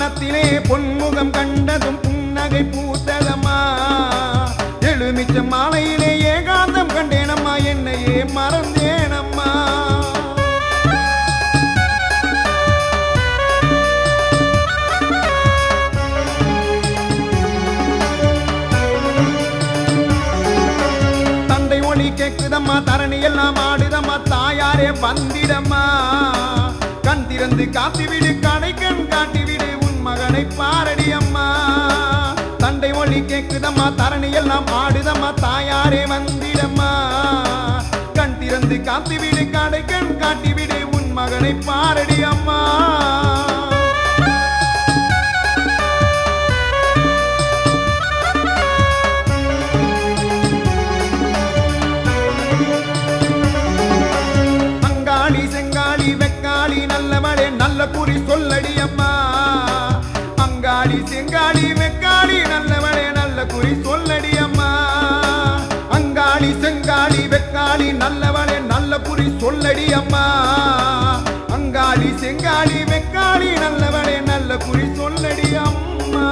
வானத்திலே பொன்முகம் கண்டதும் புன்னகை பூத்ததம்மா எழுமிச்ச மாலையிலே ஏகாந்தம் கண்டேனம்மா என்னையே மறந்தேனம்மா தந்தை ஒளி கேக்குதம்மா தரணி எல்லாம் ஆடுதம்மா தாயாரே வந்திடம்மா கண் திறந்து காத்திவிடு கடை கண் காட்டிவிடு உன் மகனை பாரடி அம்மா தந்தை ஒளி கேக்குதம்மா தரணி எல்லாம் ஆடுதம்மா தாயாரே வந்திடம்மா கண் திறந்து காத்திவிடு கடை கண் காட்டிவிடு உன் மகனை பாரடி அம்மா அங்காளி செங்காளி வெக்காளி நல்லவளே நல்ல குறி சொல்லடி அம்மா அங்காளி செங்காளி வெக்காளி நல்லவளே நல்ல குறி சொல்லடி அம்மா அங்காளி செங்காளி வெக்காளி நல்லவளே நல்ல குறி சொல்லடி அம்மா அங்காளி செங்காளி வெக்காளி நல்லவளே நல்ல குறி சொல்லடி அம்மா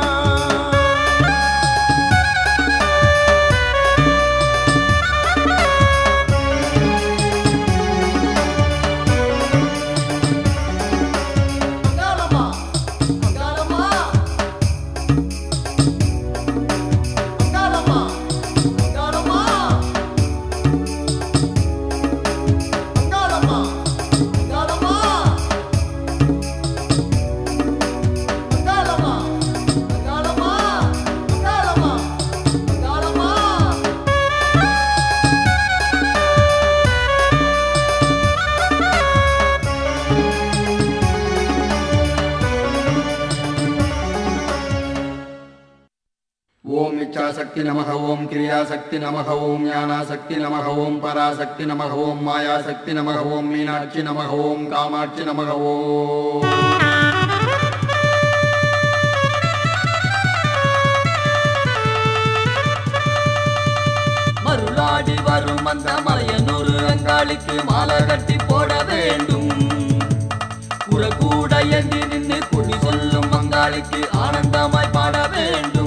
அங்காளம்மா அங்காளம்மா அங்காளம்மா அங்காளம்மா அங்காளம்மா அங்காளம்மா அங்காளம்மா அங்காளம்மா அங்காளம்மா அங்காளம்மா ஓம் இச்சாசக்தி நமக ஓம் கிரியாசக்தி நமக ஓம் ஞானாசக்தி நமக ஓம் பராசக்தி நமக ஓம் மாயாசக்தி நமக ஓம் மீனாட்சி நமக ஓம் காமாட்சி நமக ஓம் மருளாடி வரும் அந்த மலையனூறு அங்காளிக்கு மாலை கட்டி போட வேண்டும் குற கூட ஏந்தி நின்று குடி சொல்லும் அங்காளிக்கு ஆனந்தமாய் பாட வேண்டும்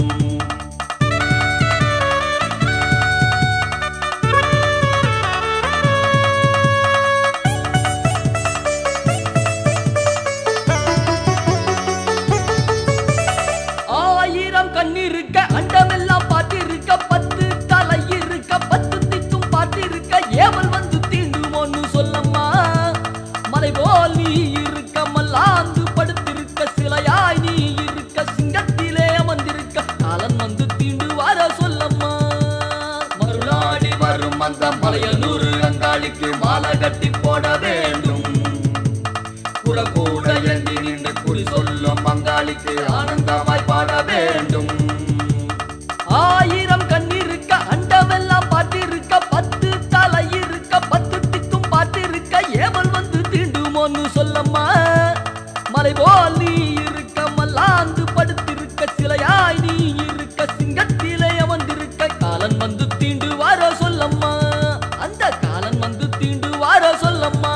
ஆயிரம் கண்ணிருக்க அண்டமெல்லாம் பார்த்திருக்க பத்து தலை இருக்க பத்து திக்கும் பார்த்திருக்க ஏவல் வந்து தீண்டுமோன்னு சொல்லம்மா மலை போல் நீ இருக்க மல்லாந்து படுத்திருக்க சிலையாய் நீ இருக்க சிங்கத்திலே அமர்ந்திருக்க காலன் வந்து தீண்டு வர சொல்லம்மா மருளாடி வரும் அந்த மலையனூறு அங்காளிக்கு மாலை கட்டி போட வேண்டும் குற கூட ஏந்தி நின்று குறி சொல்லும் பங்காளிக்கு ஆனந்தமாய் பாட வேண்டும் ஆயிரம் கண்ணிருக்க அண்டமெல்லாம் பார்த்திருக்க பத்து தலை இருக்க பத்து திக்கும் பார்த்திருக்க ஏவல் வந்து தீண்டுமோன்னு சொல்லம்மா மலை போல் நீ இருக்க மல்லாந்து படுத்திருக்க சிலையாய் நீ இருக்க சிங்கத்திலே அமர்ந்திருக்க காலன் வந்து தீண்டு வார சொல்லம்மா அந்த காலன் வந்து தீண்டு வார சொல்லம்மா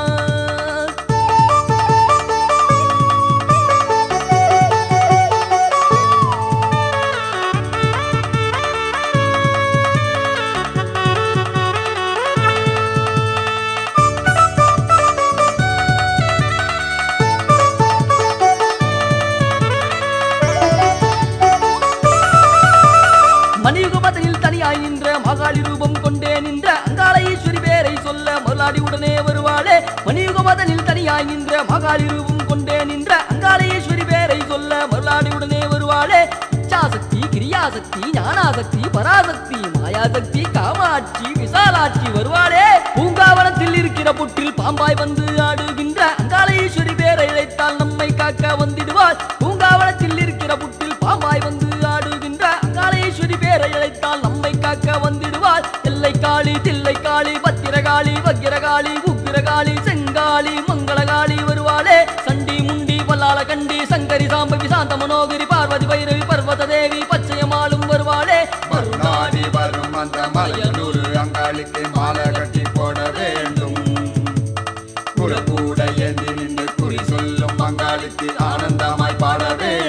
மணியுகமதையில் தனியாய் நின்ற மகாளி ரூபம் கொண்டே நின்ற அங்காள ஈஸ்வரி பேரை சொல்ல மருளாடி உடனே வருவாளே மணியுகமதனில் தனியாய் நின்ற மகாளி ரூபம் கொண்டே நின்ற அங்காள ஈஸ்வரி பேரை சொல்ல மருளாடி உடனே வருவாளே இச்சாசக்தி கிரியாசக்தி ஞானாசக்தி பராசக்தி மாயாசக்தி காமாட்சி விசாலாட்சி வருவாளே பூங்காவனத்தில் இருக்கிற புற்றில் பாம்பாய் வந்து ஆடுகின்ற அங்காள ஈஸ்வரி பேரை இழைத்தால் நம்மை காக்க வந்திடுவாள் பூங்காவனத்தில் இருக்கிற புற்றில் பாம்பாய் வந்து ஆடுகின்ற அங்காளேஸ்வரி பேரை அழைத்தால் நம்மை காக்க வந்திடுவாள் எல்லை காளி தில்லை காளி பத்திரகாளி வக்கிரகாளி உக்கிரகாளி செங்காளி மங்களகாளி வருவாளே சண்டி முண்டி பல்லாள கண்டி சங்கரி சாம்பவி சாந்த மனோகரி பார்வதி பைரவி பர்வத தேவி பச்சையமாலும் வருவாளே மருளாடி வரும் அந்த மலையனூர் அங்காளிக்கு மாலை கட்டி போட வேண்டும் குற கூட ஏந்தி நின்று குறி சொல்லும் அங்காளிக்கு ஆனந்தமாய் பாட வேண்டும்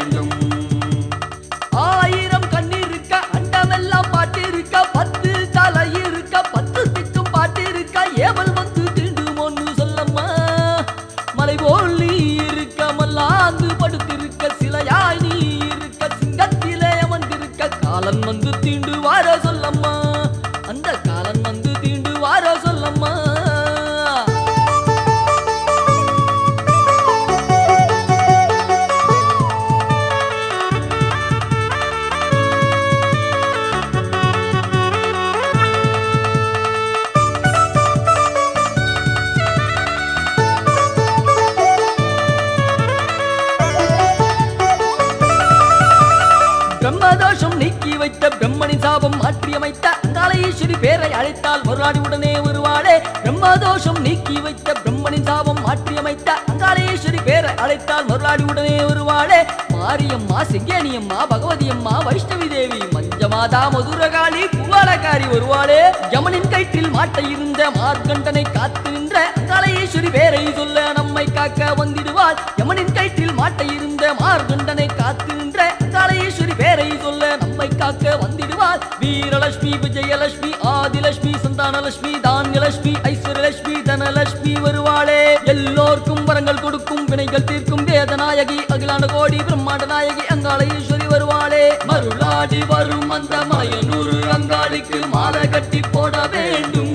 பிரம்மதோஷம் நீக்கி வைத்த பிரம்மனின் சாபம் மாற்றியமைத்த அங்காளஈஸ்வரி பேரை அழைத்தால் மறுநாடி உடனே வருவாளே பிரம்மதோஷம் நீக்கி வைத்த பிரம்மனின் சாபம் மாற்றியமைத்த அங்காளஈஸ்வரி பேரை அழைத்தால் மறுநாடி உடனே வருவாளே மாரியம்மா சிங்கேனியம்மா பகவதி அம்மா வைஷ்ணவி தேவி மஞ்சமாதா மதுரகாளி குவாலக்காரி வருவாளே யமனின் கயிற்றில் மாட்ட இருந்த மார்க்கண்டனை காத்து நின்ற அங்காளஈஸ்வரி பேரை சொல்ல நம்மை காக்க வந்திடுவாள் யமனின் கயிற்றில் மாட்ட இருந்த மார்க்கண்டனை காத்து நின்ற அங்காளஈஸ்வரி பேரை சொல்ல நம்மை காக்க வந்திடுவாள் வீரலட்சுமி விஜயலட்சுமி ஆதிலட்சுமி சந்தானலட்சுமி தானியலட்சுமி ஐஸ்வர்யலட்சுமி தனலட்சுமி வருவாளே எல்லோர்க்கும் வரங்கள் கொடுக்கும் வினைகள் தீர்க்கும் வேதநாயகி அகிலாண்ட கோடி பிரம்மாண்ட நாயகி அங்காள ஈஸ்வரி வருவாளே மருளாடி வரும் அந்த மலையனூர் அங்காளிக்கு மாலை கட்டி போட வேண்டும்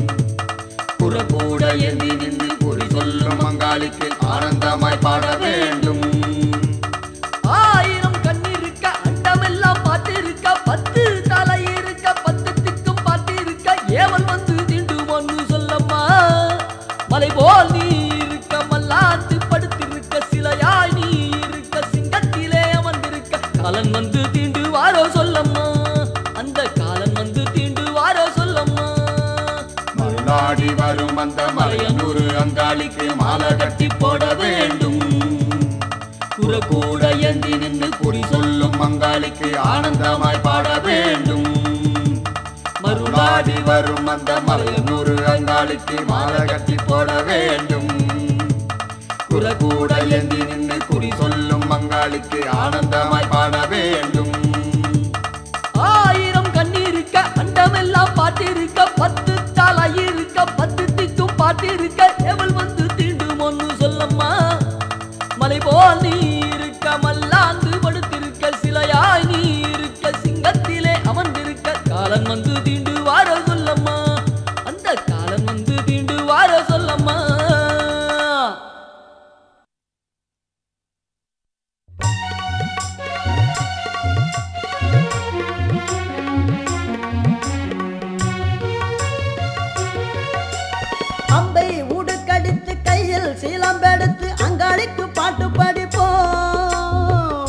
புறக்கூட ஏந்தி நின்று குறி சொல்லும் அங்காளிக்கு ஆனந்தமாய் பாட வேண்டும் ஆயிரம் கண் இருக்க அண்டமெல்லாம் பார்த்திருக்க பத்து தலை இருக்க பத்து திக்கும் பார்த்திருக்க ஏவல் வந்து திண்டு ஒன்னு சொல்லம்மா மலை போல் நீ இருக்க மல்லாத்து படுத்திருக்க சிலையாய் நீ இருக்க சிங்கத்திலே அமர்ந்திருக்க காலன் வந்து தீண்டு வாரோ சொல்லம்மா அந்த காலன் வந்து தீண்டு வாரோ சொல்லம்மா மருளாடி வரும் அந்த மலையனூர் அங்காளிக்கு மாலை கட்டி போட வேண்டும் குறக்கூட ஏந்தி நின்று குறி சொல்லும் அங்காளிக்கு ஆனந்தமாய் பாட வேண்டும் மருளாடி வரும் அந்த மலையனூர் அங்காளிக்கு மாலை கட்டி போட வேண்டும் குறக்கூட ஏந்தி நின்று குறி சொல்லும் அங்காளிக்கு ஆனந்தமாய் பாட வேண்டும் ஆயிரம் கண்ணீருக்க அண்டமெல்லாம் பார்த்திருக்க பத்து தலை இருக்க பத்து திக்கும் பார்த்திருக்க எவள் வந்து தீண்டும் ஒன்னு சொல்லம்மா மலை போல் நீ இருக்க மல்லாந்து படுத்திருக்க சிலையாய் நீ இருக்க சிங்கத்திலே அமர்ந்திருக்க காலன் வந்து தீண்டு வார சொல்லம்மா அந்த காலன் வந்து தீண்டு வார சொல்லம்மா அம்பை உடுக்கடித்து கையில் சீலம்பெடுத்து அங்காளிக்கு பாட்டு படிப்போம்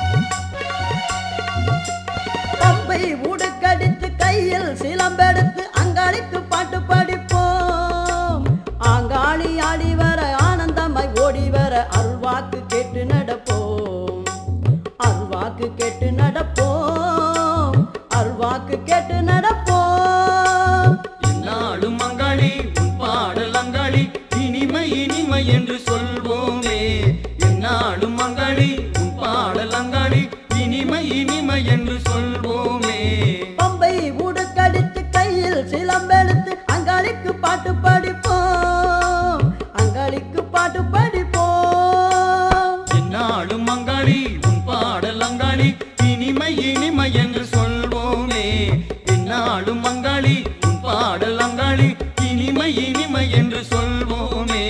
அம்பை உடுக்கடித்து கையில் சீலம்பெடுத்து அங்காளிக்கு பாட்டு படிப்போம் ஆங்காளி ஆடி வர ஆனந்தமாய் ஓடி வர அருள்வாக்கு கேட்டு நடப்போம் அருள்வாக்கு கேட்டு நடப்போம் அருள்வாக்கு கேட்டு நடப்போம் என்னாலும் அங்காளி உன் பாடல் அங்காளி இனிமை இனிமை என்று சொல்வோமே என்னாலும் அங்காளி உன் பாடல் அங்காளி இனிமை இனிமை என்று சொல்வோமே பம்பை உடுக்கடித்து கையில் சிலம்பெடுத்து அங்காளிக்கு பாட்டு படிப்போம் அங்காளிக்கு பாட்டு படிப்போம் என்னாலும் அங்காளி உன் பாடல் அங்காளி இனிமை இனிமை என்று சொல்வோமே என்னாலும் அங்காளி உன் பாடல் அங்காளி இனிமை இனிமை என்று சொல்வோமே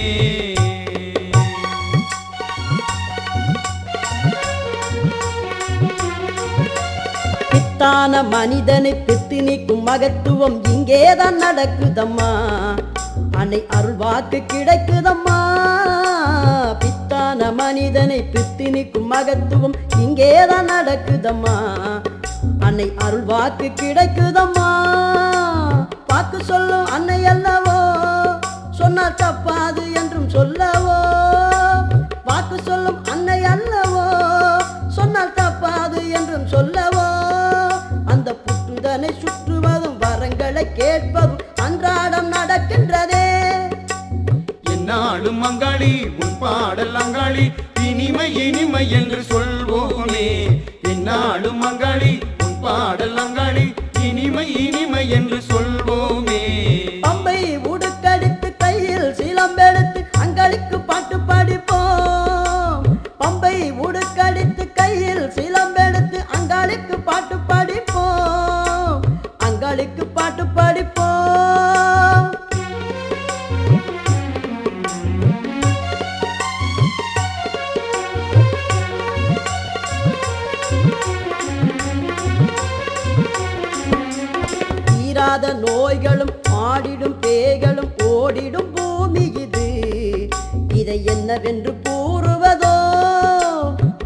பித்தான மனிதனை பித்து நீக்கும் மகத்துவம் இங்கேதான் நடக்குதம்மா அன்னை அருள்வாக்கு கிடைக்குதம்மா பித்தான மனிதனை பித்து நீக்கும் மகத்துவம் இங்கேதான் நடக்குதம்மா அன்னை அருள்வாக்கு கிடைக்குதம்மா வாக்கு சொல்லும் அன்னை அல்லவோ சொன்னால் தப்பாது என்றும் சொல்லவோ வாக்கு சொல்லும் அன்னை அல்லவோ சொன்னால் தப்பாது என்றும் சொல்லவோ அந்த புற்றுதனை சுற்றுவதும் வரங்களை கேட்பதும் அன்றாடம் நடக்கின்றதே என்னாலும் அங்காளி உன் பாடல் அங்காளி இனிமை இனிமை என்று சொல்வோமே என்னாலும் அங்காளி உன் பாடல் அங்காளி இனிமை இனிமை என்று சொல்வோமே பம்பை உடுக்கடித்து கையில் சிலம்பெடுத்து அங்களுக்கு பாட்டு படிப்போம் பம்பை உடுக்கடித்து கையில் சிலம்பெடுத்து அங்காளிக்கு பாட்டு படிப்போம் அங்காளிக்கு பாட்டு படிப்போம் தீராத நோய்களும் ஆடிடும் பேய்களும் ஓடிடும் பூமி இது இதை என்னவென்று கூறுவதோ தீராத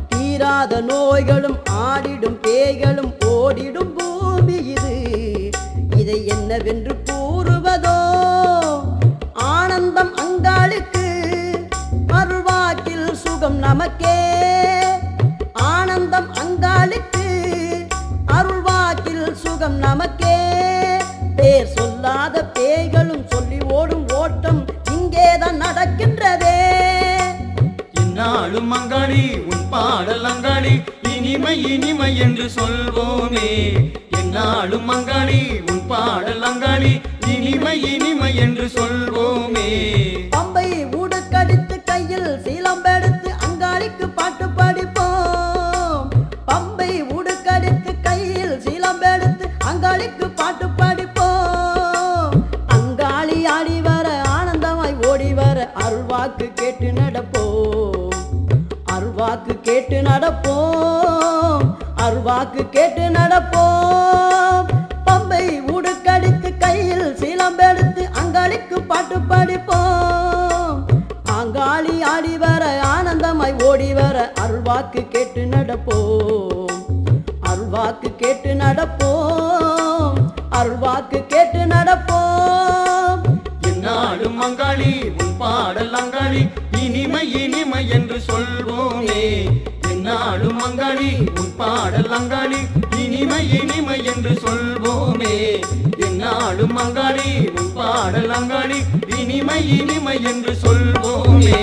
தீராத நோய்களும் ஆடிடும் பேய்களும் ஓடிடும் பூமி இது இதை என்னவென்று கூறுவதோ ஆனந்தம் அங்காளுக்கு அருள்வாக்கில் சுகம் நமக்கே ஆனந்தம் அங்காளுக்கு அருள்வாக்கில் சுகம் நமக்கே பேர் சொல்லாத பேய்களும் சொல்லி ஓடும் ஓட்டம் இங்கேதான் நடக்கின்றதே இந்நாளும் அங்காளி உன் பாடல் அங்காளி இனிமை இனிமை என்று சொல்வோமே எந்நாளும் அங்காளி உன் பாடல் அங்காளி இனிமை இனிமை என்று சொல்வோமே பம்பை உடுக்கடித்து கையில் சீலம்பெடுத்து அங்காளிக்கு பாட்டு படிப்போம் பம்பை உடுக்கடித்து கையில் சீலம்பெடுத்து அங்காளிக்கு பாட்டு படிப்போம் அங்காளி ஆடி வர ஆனந்தமாய் ஓடி வர அருள்வாக்கு கேட்டு நடப்போம் அருள்வாக்கு கேட்டு நடப்போம் அருள்வாக்கு கேட்டு நடப்போம் பம்பை உடுக்கடித்து கையில் சீலம்பெடுத்து அங்காளிக்கு பாட்டு படிப்போம் அங்காளி ஆடி வர ஆனந்தமாய் ஓடி வர அருள்வாக்கு கேட்டு நடப்போம் அருள்வாக்கு கேட்டு நடப்போம் அருள்வாக்கு கேட்டு நடப்போம் எந்நாளும் அங்காளி உன் பாடல் அங்காளி இனிமை இனிமை என்று சொல்வோமே எந்நாளும் அங்காளி உன் பாடல் அங்காளி இனிமை இனிமை என்று சொல்வோமே எந்நாளும் அங்காளி உன் பாடல் அங்காளி இனிமை இனிமை என்று சொல்வோமே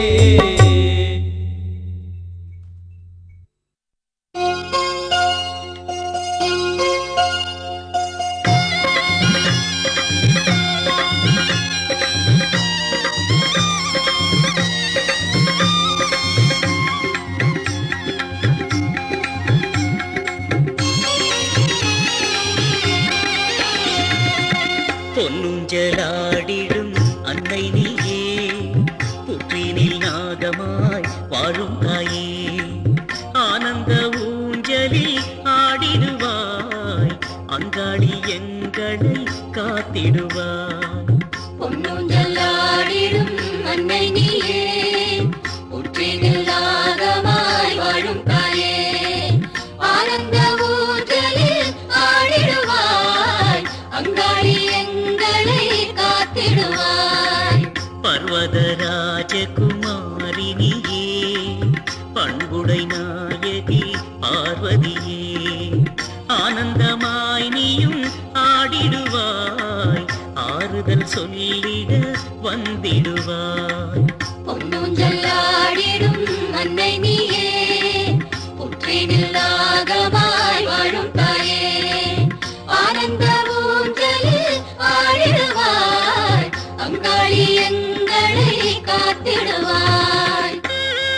பொன்னுஞ்சலாடிடும் அன்னை நீயே புற்றினில் நாகமாய் வாழும் தாயே ஆனந்த ஊஞ்சலில் ஆடிடுவாய் அங்காளி எங்களை காத்திடுவாய் பொன்னூஞ்சலாடிடும் அன்னை நீயே உற்றினில் நாகமாய் வாழும் தாயே ஆனந்த ஊஞ்சலில் ஆடிடுவாய் அங்காளி எங்களை காத்திடுவாய் பர்வதராஜகுமாரினியே பண்புடை நாயகி பார்வதியே ஆனந்தமாய் நீயும் ஆடிடுவாய் ஆறுதல் சொல்லிட வந்திடுவாய் பொன்னூஞ்சலாடிடும் அன்னை நீயே உற்றினில் நாகமாய் வாழும் தாயே ஆனந்த ஊஞ்சலில் ஆடிடுவாய் அங்காளி எங்களை காத்திடுவாய்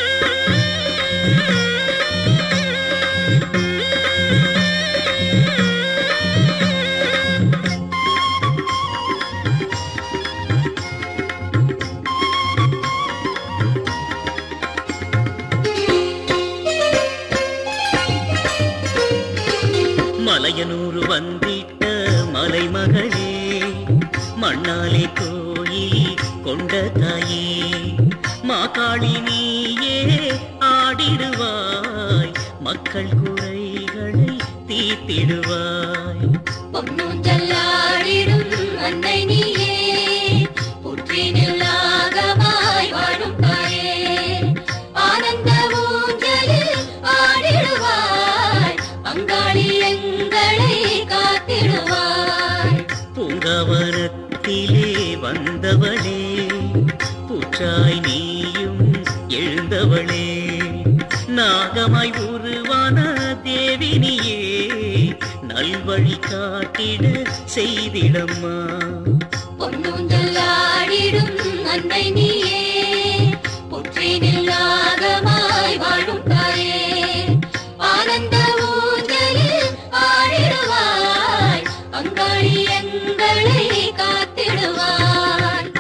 மலையனூர் வந்திட்ட மலைமகளே மண்ணாலே கோயில் கொண்ட தாயே மாகாளி நீயே ஆடிடுவாய் மக்கள் குறைகளை தீர்த்திடுவாய் பொன்னூஞ்சலாடிடும் அன்னை நீயே புற்றினில் நாகமாய் வாழும் தாயே ஆனந்த ஊஞ்சலில் ஆடிடுவாய் அங்காளி எங்களை காத்திடுவாய் பூங்காவனத்திலே வந்தவளே புற்றாய் நீயும் எழுந்தவளே நாகமாய் உருவான தேவினியே நல்வழி காட்டிட செய்திடம்மா பொன்னூஞ்சலாடிடும் அன்னை நீயே புற்றினில் நாகமாய் வாழும் தாயே ஆனந்த ஊஞ்சலில் ஆடிடுவாய் அங்காளி எங்களை காத்திடுவாய்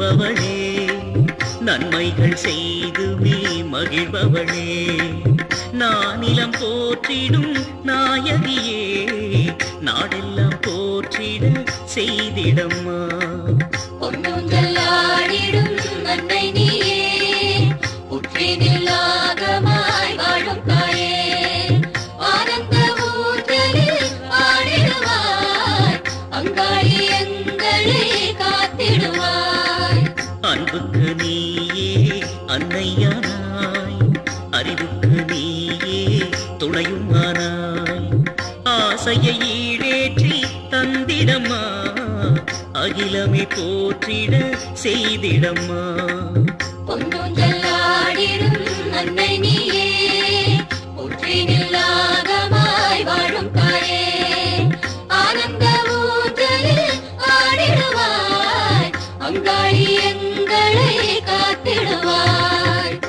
அருள்பவளே நன்மைகள் செய்துமே மகிழ்பவளே நானிலம் போற்றிடும் நாயகியே நாடெல்லாம் போற்றிட செய்திடம்மா பொன்னூஞ்சலாடிடும் அன்னை நீயே புற்றினில் நாகமாய் வாழும் தாயே ஆனந்த ஊஞ்சலில் ஆடிடுவாய் அங்காளி எங்களை காத்திடுவாய் அன்புக்கு நீயே அன்னையானாய் அறிவுக்கு நீயே துணையுமானாய் ஆசையை ஈடேற்றி தந்திடம்மா அகிலமே போற்றிட செய்திடம்மா பொன்னூஞ்சலாடிடும் அன்னை நீயே புற்றினில் நாகமாய் வாழும் தாயே ஆனந்த ஊஞ்சலில் ஆடிடுவாய் அங்காளி எங்களை காத்திடுவாய்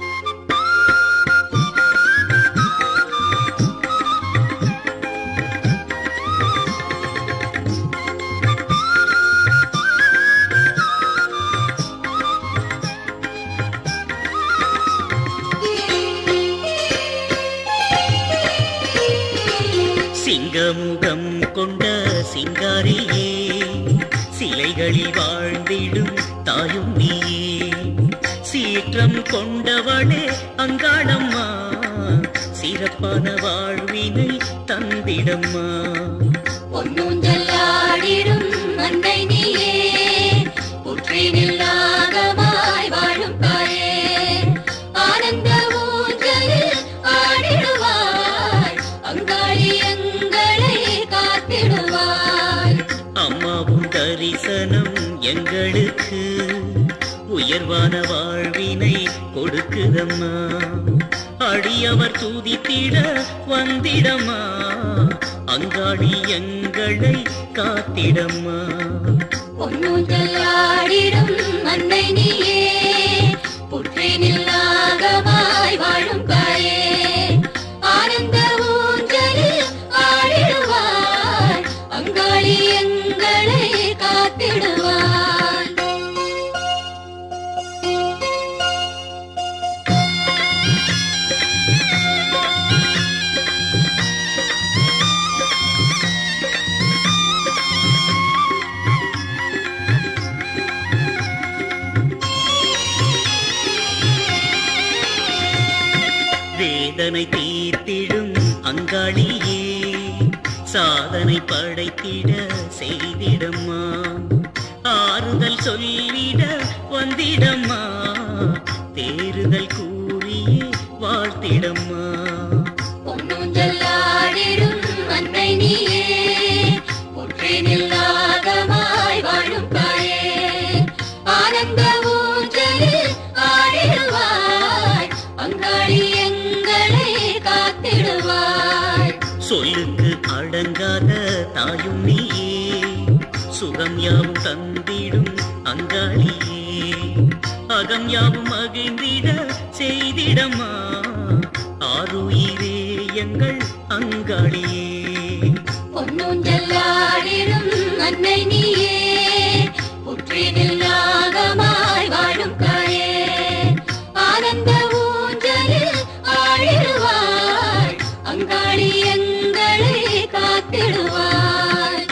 சிங்கமுகம் கொண்ட சிங்காரியே சிலைகளில் வாழ்ந்திடும் தாயும் நீயே சீற்றம் கொண்டவளே அங்காளம்மா சிறப்பான வாழ்வினை தந்திடம்மா பொன்னூஞ்சலாடிடும் அன்னை நீயே புற்றினில் நாகமாய் வாழும் தாயே ஆனந்த ஊஞ்சலில் ஆடிடுவாய் அங்காளி எங்களை காத்திடுவாய் அம்மாவும் தரிசனம் எங்களுக்கு உயர்வான வாழ்வினை கொடுக்குதம்மா அடியவர் துதித்திட வந்திடம்மா அங்காடி எங்களை காத்திடம்மா பொன்னூஞ்சலாடிடும் அன்னை நீயே புற்றினில் நாகமாய் வாழும் தாயே ஆனந்த ஊஞ்சலில் ஆடிடுவாய் அங்காளி எங்களை காத்திடுவாய் வேதனை தீர்த்திடும் அங்காளியே சாதனை படைத்திட செய்திடம்மா ஆறுதல் சொல்லிட வந்திடம்மா தேறுதல் கூறியே வாழ்த்திடம்மா பொன்னூஞ்சலாடிடும் அன்னை நீயே புற்றினில் நாகமாய் வாழும் தாயே ஆனந்த ஊஞ்சலில் ஆடிடுவாய் அங்காளி எங்களை காத்திடுவாய் சொல்லுக்கு அடங்காத தாயும் நீயே சுகம் யாவும் தந்திடும் அங்காளியே அகம் யாவும் மகிழ்ந்திட செய்திடமா ஆறுயிரே எங்கள் அங்காளியே பொன்னூஞ்சலாடிடும் அன்னை நீயே புற்றினில் நாகமாய் வாழும் தாயே ஆனந்த ஊஞ்சலில் ஆடிடுவாய் அங்காளி எங்களை காத்திடுவாய்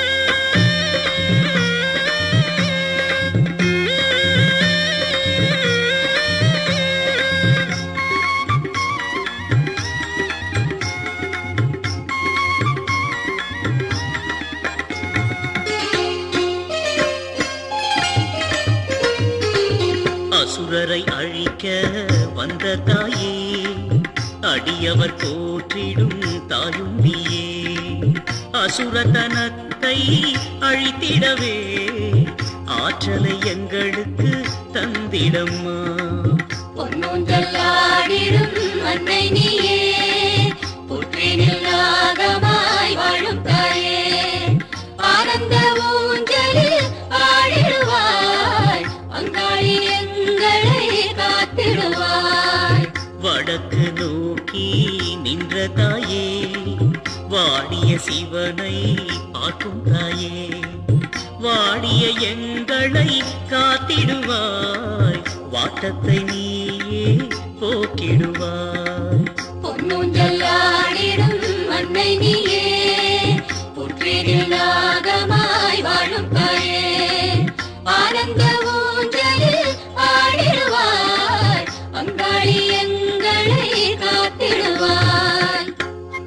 அசுரரை அழிக்க வந்த தாயே அடியவர் போற்றிடும் தாயும் நீயே அசுரத்தனத்தை அழித்திடவே ஆற்றலை எங்களுக்கு தந்திடம்மா பொன்னூஞ்சலாடிடும் அன்னை நீயே புற்றினில் நாகமாய் வாழும் தாயே ஆனந்த ஊஞ்சலில் ஆடிடுவாய் அங்காளி எங்களை காத்திடுவாய் வடக்கு நோக்கி நின்ற தாயே வாடிய சிவனை பார்க்கும் தாயே வாடிய எங்களை காத்து காத்திடுவாய் வாட்டத்தை நீயே போக்கிடுவாய் பொன்னூஞ்சல்லாடிடும் அன்னை நீயே புற்றினில் நாகமாய் வாழும் தாயே ஆனந்த ஊஞ்சலில் ஆடிடுவாய் அங்காளி எங்களை காத்திடுவாய்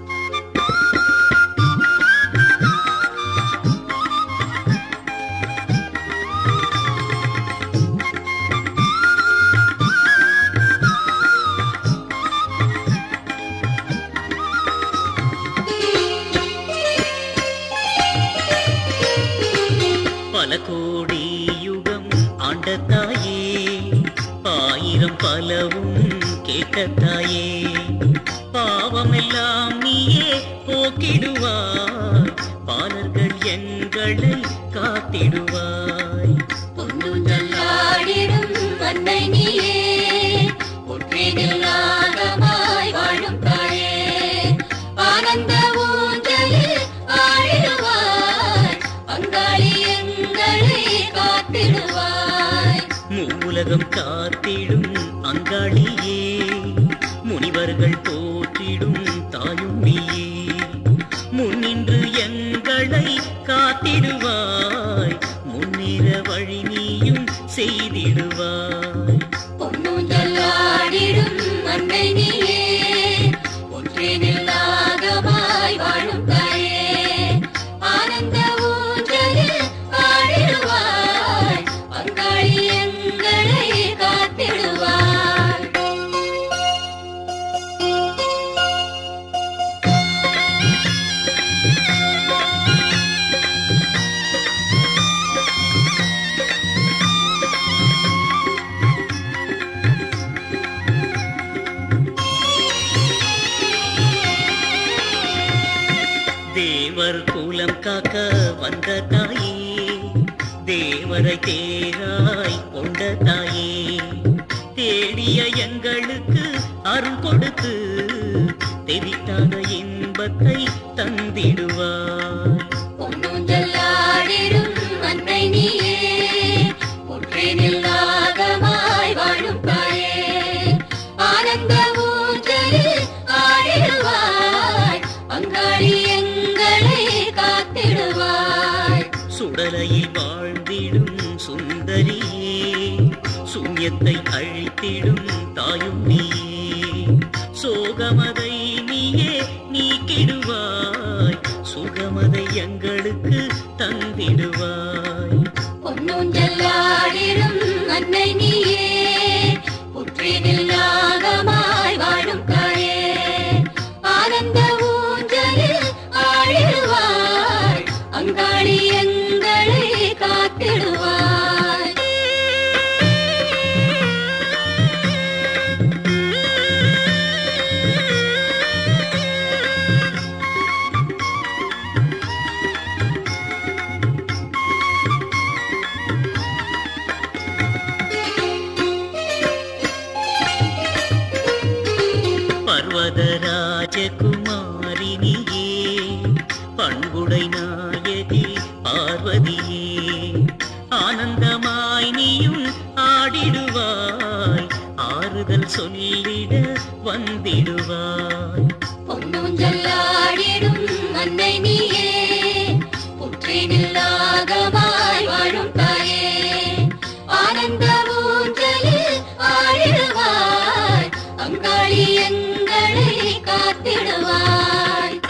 பல கோடி யுகம் ஆண்ட தாயே ஆயிரம் பலவும் கேட்ட தாயே பாவமெல்லாம் நீயே போக்கிடுவாய் பாலர்கள் எங்களை காத்திடுவாய் பொன்னூஞ்சல்லாடிடும் அன்னை நீயே புற்றினில் நாகமாய் வாழும் தாயே ஆனந்த ஊஞ்சலில் ஆடிடுவாய் பங்காளி எங்களை காத்திடுவாய் மூலகம் காத்திடும் அங்காளியே முனிவர்கள் போற்றிடும் தாயும் நீயே முன்னின்று எங்களை காத்திடுவாய் முன்னிற வழி நீயும் செய்திடுவாய் பொன்னூஞ்சல்லாடிடும் அன்னை நீயே ஒன்றினில் நாகமாய் வாழும் தாயே ஆனந்த ஊஞ்சலில் ஆடிடுவாய் பங்காளி எங்களை காத்திடுவாய் தேவர் குலம் காக்க வந்த தாயே தேவரை தேராய் கொண்ட தாயே தேடிய எங்களுக்கு அருள் கொடுத்து தெவிட்டாத இன்பத்தை தந்திடுவாய் பொன்னூஞ்சல்லாடிடும் அன்னை நீயே ஒன்றினில் நாகமாய் வாழும் தாயே ஆனந்த ஊஞ்சலில் ஆடிடுவாய் பங்காளி எங்களை காத்திடுவாய் சுடலையில் வாழ்ந்திடும் சுந்தரியே சூன்யத்தை அழித்திடும் தாயும் நீயே சோகமதை நீயே நீக்கிடுவாய் சுகமதை எங்களுக்கு தந்திடுவாய் பொன்னூஞ்சல்லாடிடும் அன்னை நீயே புற்றினில் நாகமாய் வாழும் தாயே ஆனந்த ஊஞ்சலில் ஆடிடுவாய் அங்காளி எங்களை காத்திடுவாய் பர்வதராஜகுமாரினியே பண்புடை நாயகி பார்வதியே ஆனந்தமாய் நீயும் ஆடிடுவாய் ஆறுதல் சொல்லிட வந்திடுவாய் பொன்னூஞ்சல்லாடிடும் அன்னை நீயே புற்றினில் நாகமாய் வாழும் தாயே ஆனந்த ஊஞ்சலில் ஆடிடுவாய் அங்காளி எங்களை காத்திடுவாய்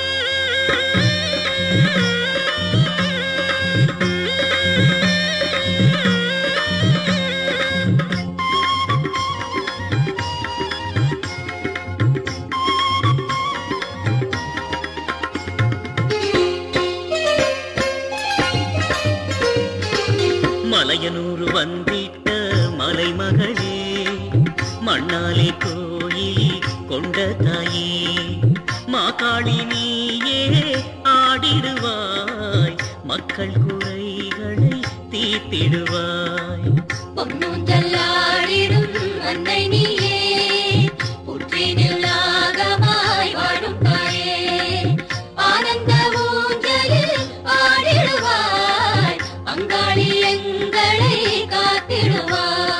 மலையனூர் வந்திட்ட மலைமகளே மண்ணாலே கோயில் கொண்ட தாயே மாகாளி நீயே ஆடிடுவாய் மக்கள் குறைகளை தீர்த்திடுவாய் பொன்னூஞ்சல்லாடிடும் அன்னை நீயே புற்றினில் நாகமாய் வாழும் தாயே ஆனந்த ஊஞ்சலில் ஆடிடுவாய் அங்காளி எங்களை காத்திடுவாய்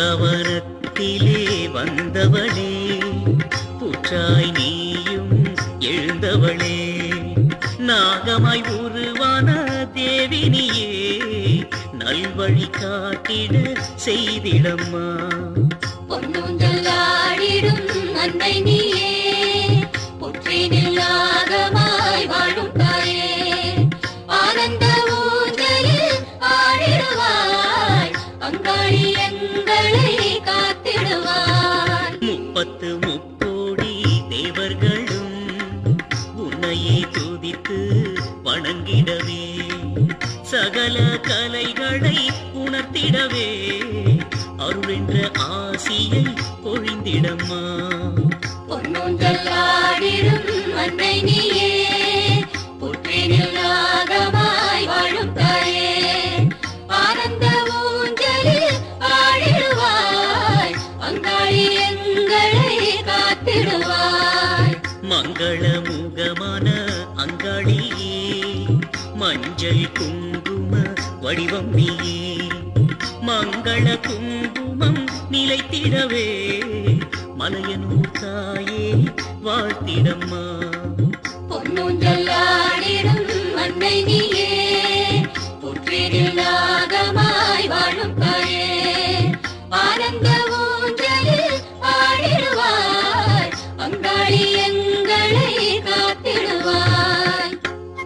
கவனத்திலே வந்தவளே புற்றாய் நீயும் எழுந்தவளே நாகமாய் உருவான தேவினியே நல்வழி காட்டிட செய்திடம்மா பொன்னூஞ்சலாடிடும் அன்னை நீயே புற்றினில் நாகமாய் வாழும் தாயே ஆனந்த ஊஞ்சலில் ஆடிடுவாய் பங்காளி எங்களை காத்திடுவாய் முப்பத்து முக்கோடி தேவர்களும் உன்னையே துதித்து வணங்கிடவே சகல கலைகளை உணர்த்திடவே அருளென்ற ஆசியை பொழிந்திடம்மா பொன்னூஞ்சலாடிடும் அன்னை நீயே புற்றினில் நாகமாய் வாழும் தாயே ஆனந்த ஊஞ்சலில் ஆடிடுவாய் பங்காளி எங்களை காத்திடுவாய் மங்கள முகமான அங்காளியே மஞ்சள் குங்கும வடிவம் நீயே மங்கள குங்குமம் நிலைத்திடவே மலையனூர் தாயே வாழ்த்திடம்மா பொன்னூஞ்சலாடிடும் அன்னை நீயே புற்றினில் நாகமாய் வாழும் தாயே ஆனந்த ஊஞ்சலில் ஆடிடுவாய் பங்காளி எங்களை காத்திடுவாய்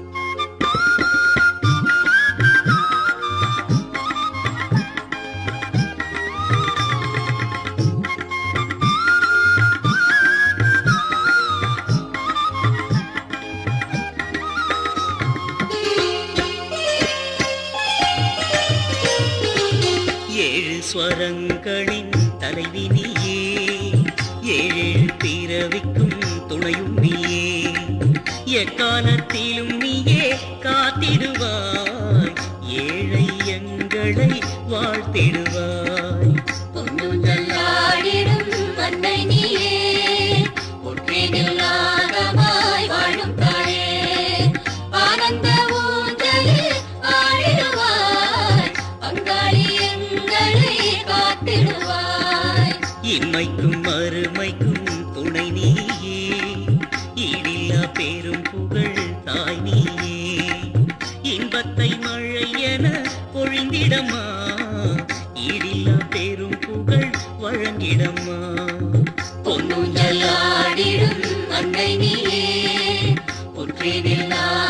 ஏழு ஸ்வரங்களின் தலைவி நீயே ஏழு பிறவிக்கும் துணையும் நீயே எக்காலத்திலும் நீயே காத்திடுவாய் ஏழை எங்களை வாழ்த்திடுவாய் பொன்னூஞ்சலாடிடும் அன்னை நீயே புற்றினில் நாகமாய் வாழும் தாயே ஆனந்த ஊஞ்சலில் ஆடிடுவாய் பங்காளி எங்களை காத்திடுவாய் இன்மைக்கும் மறுமைக்கும் துணை நீயே ஈடில்லா பேரும் புகழ் தாய் நீயே இன்பத்தை மழை என பொழிந்திடம்மா ஈடில்லா பேரும் புகழ் வழங்கிடம்மா பொன்னூஞ்சலாடிடும் அன்னை நீயே புற்றினில் நாகமாய்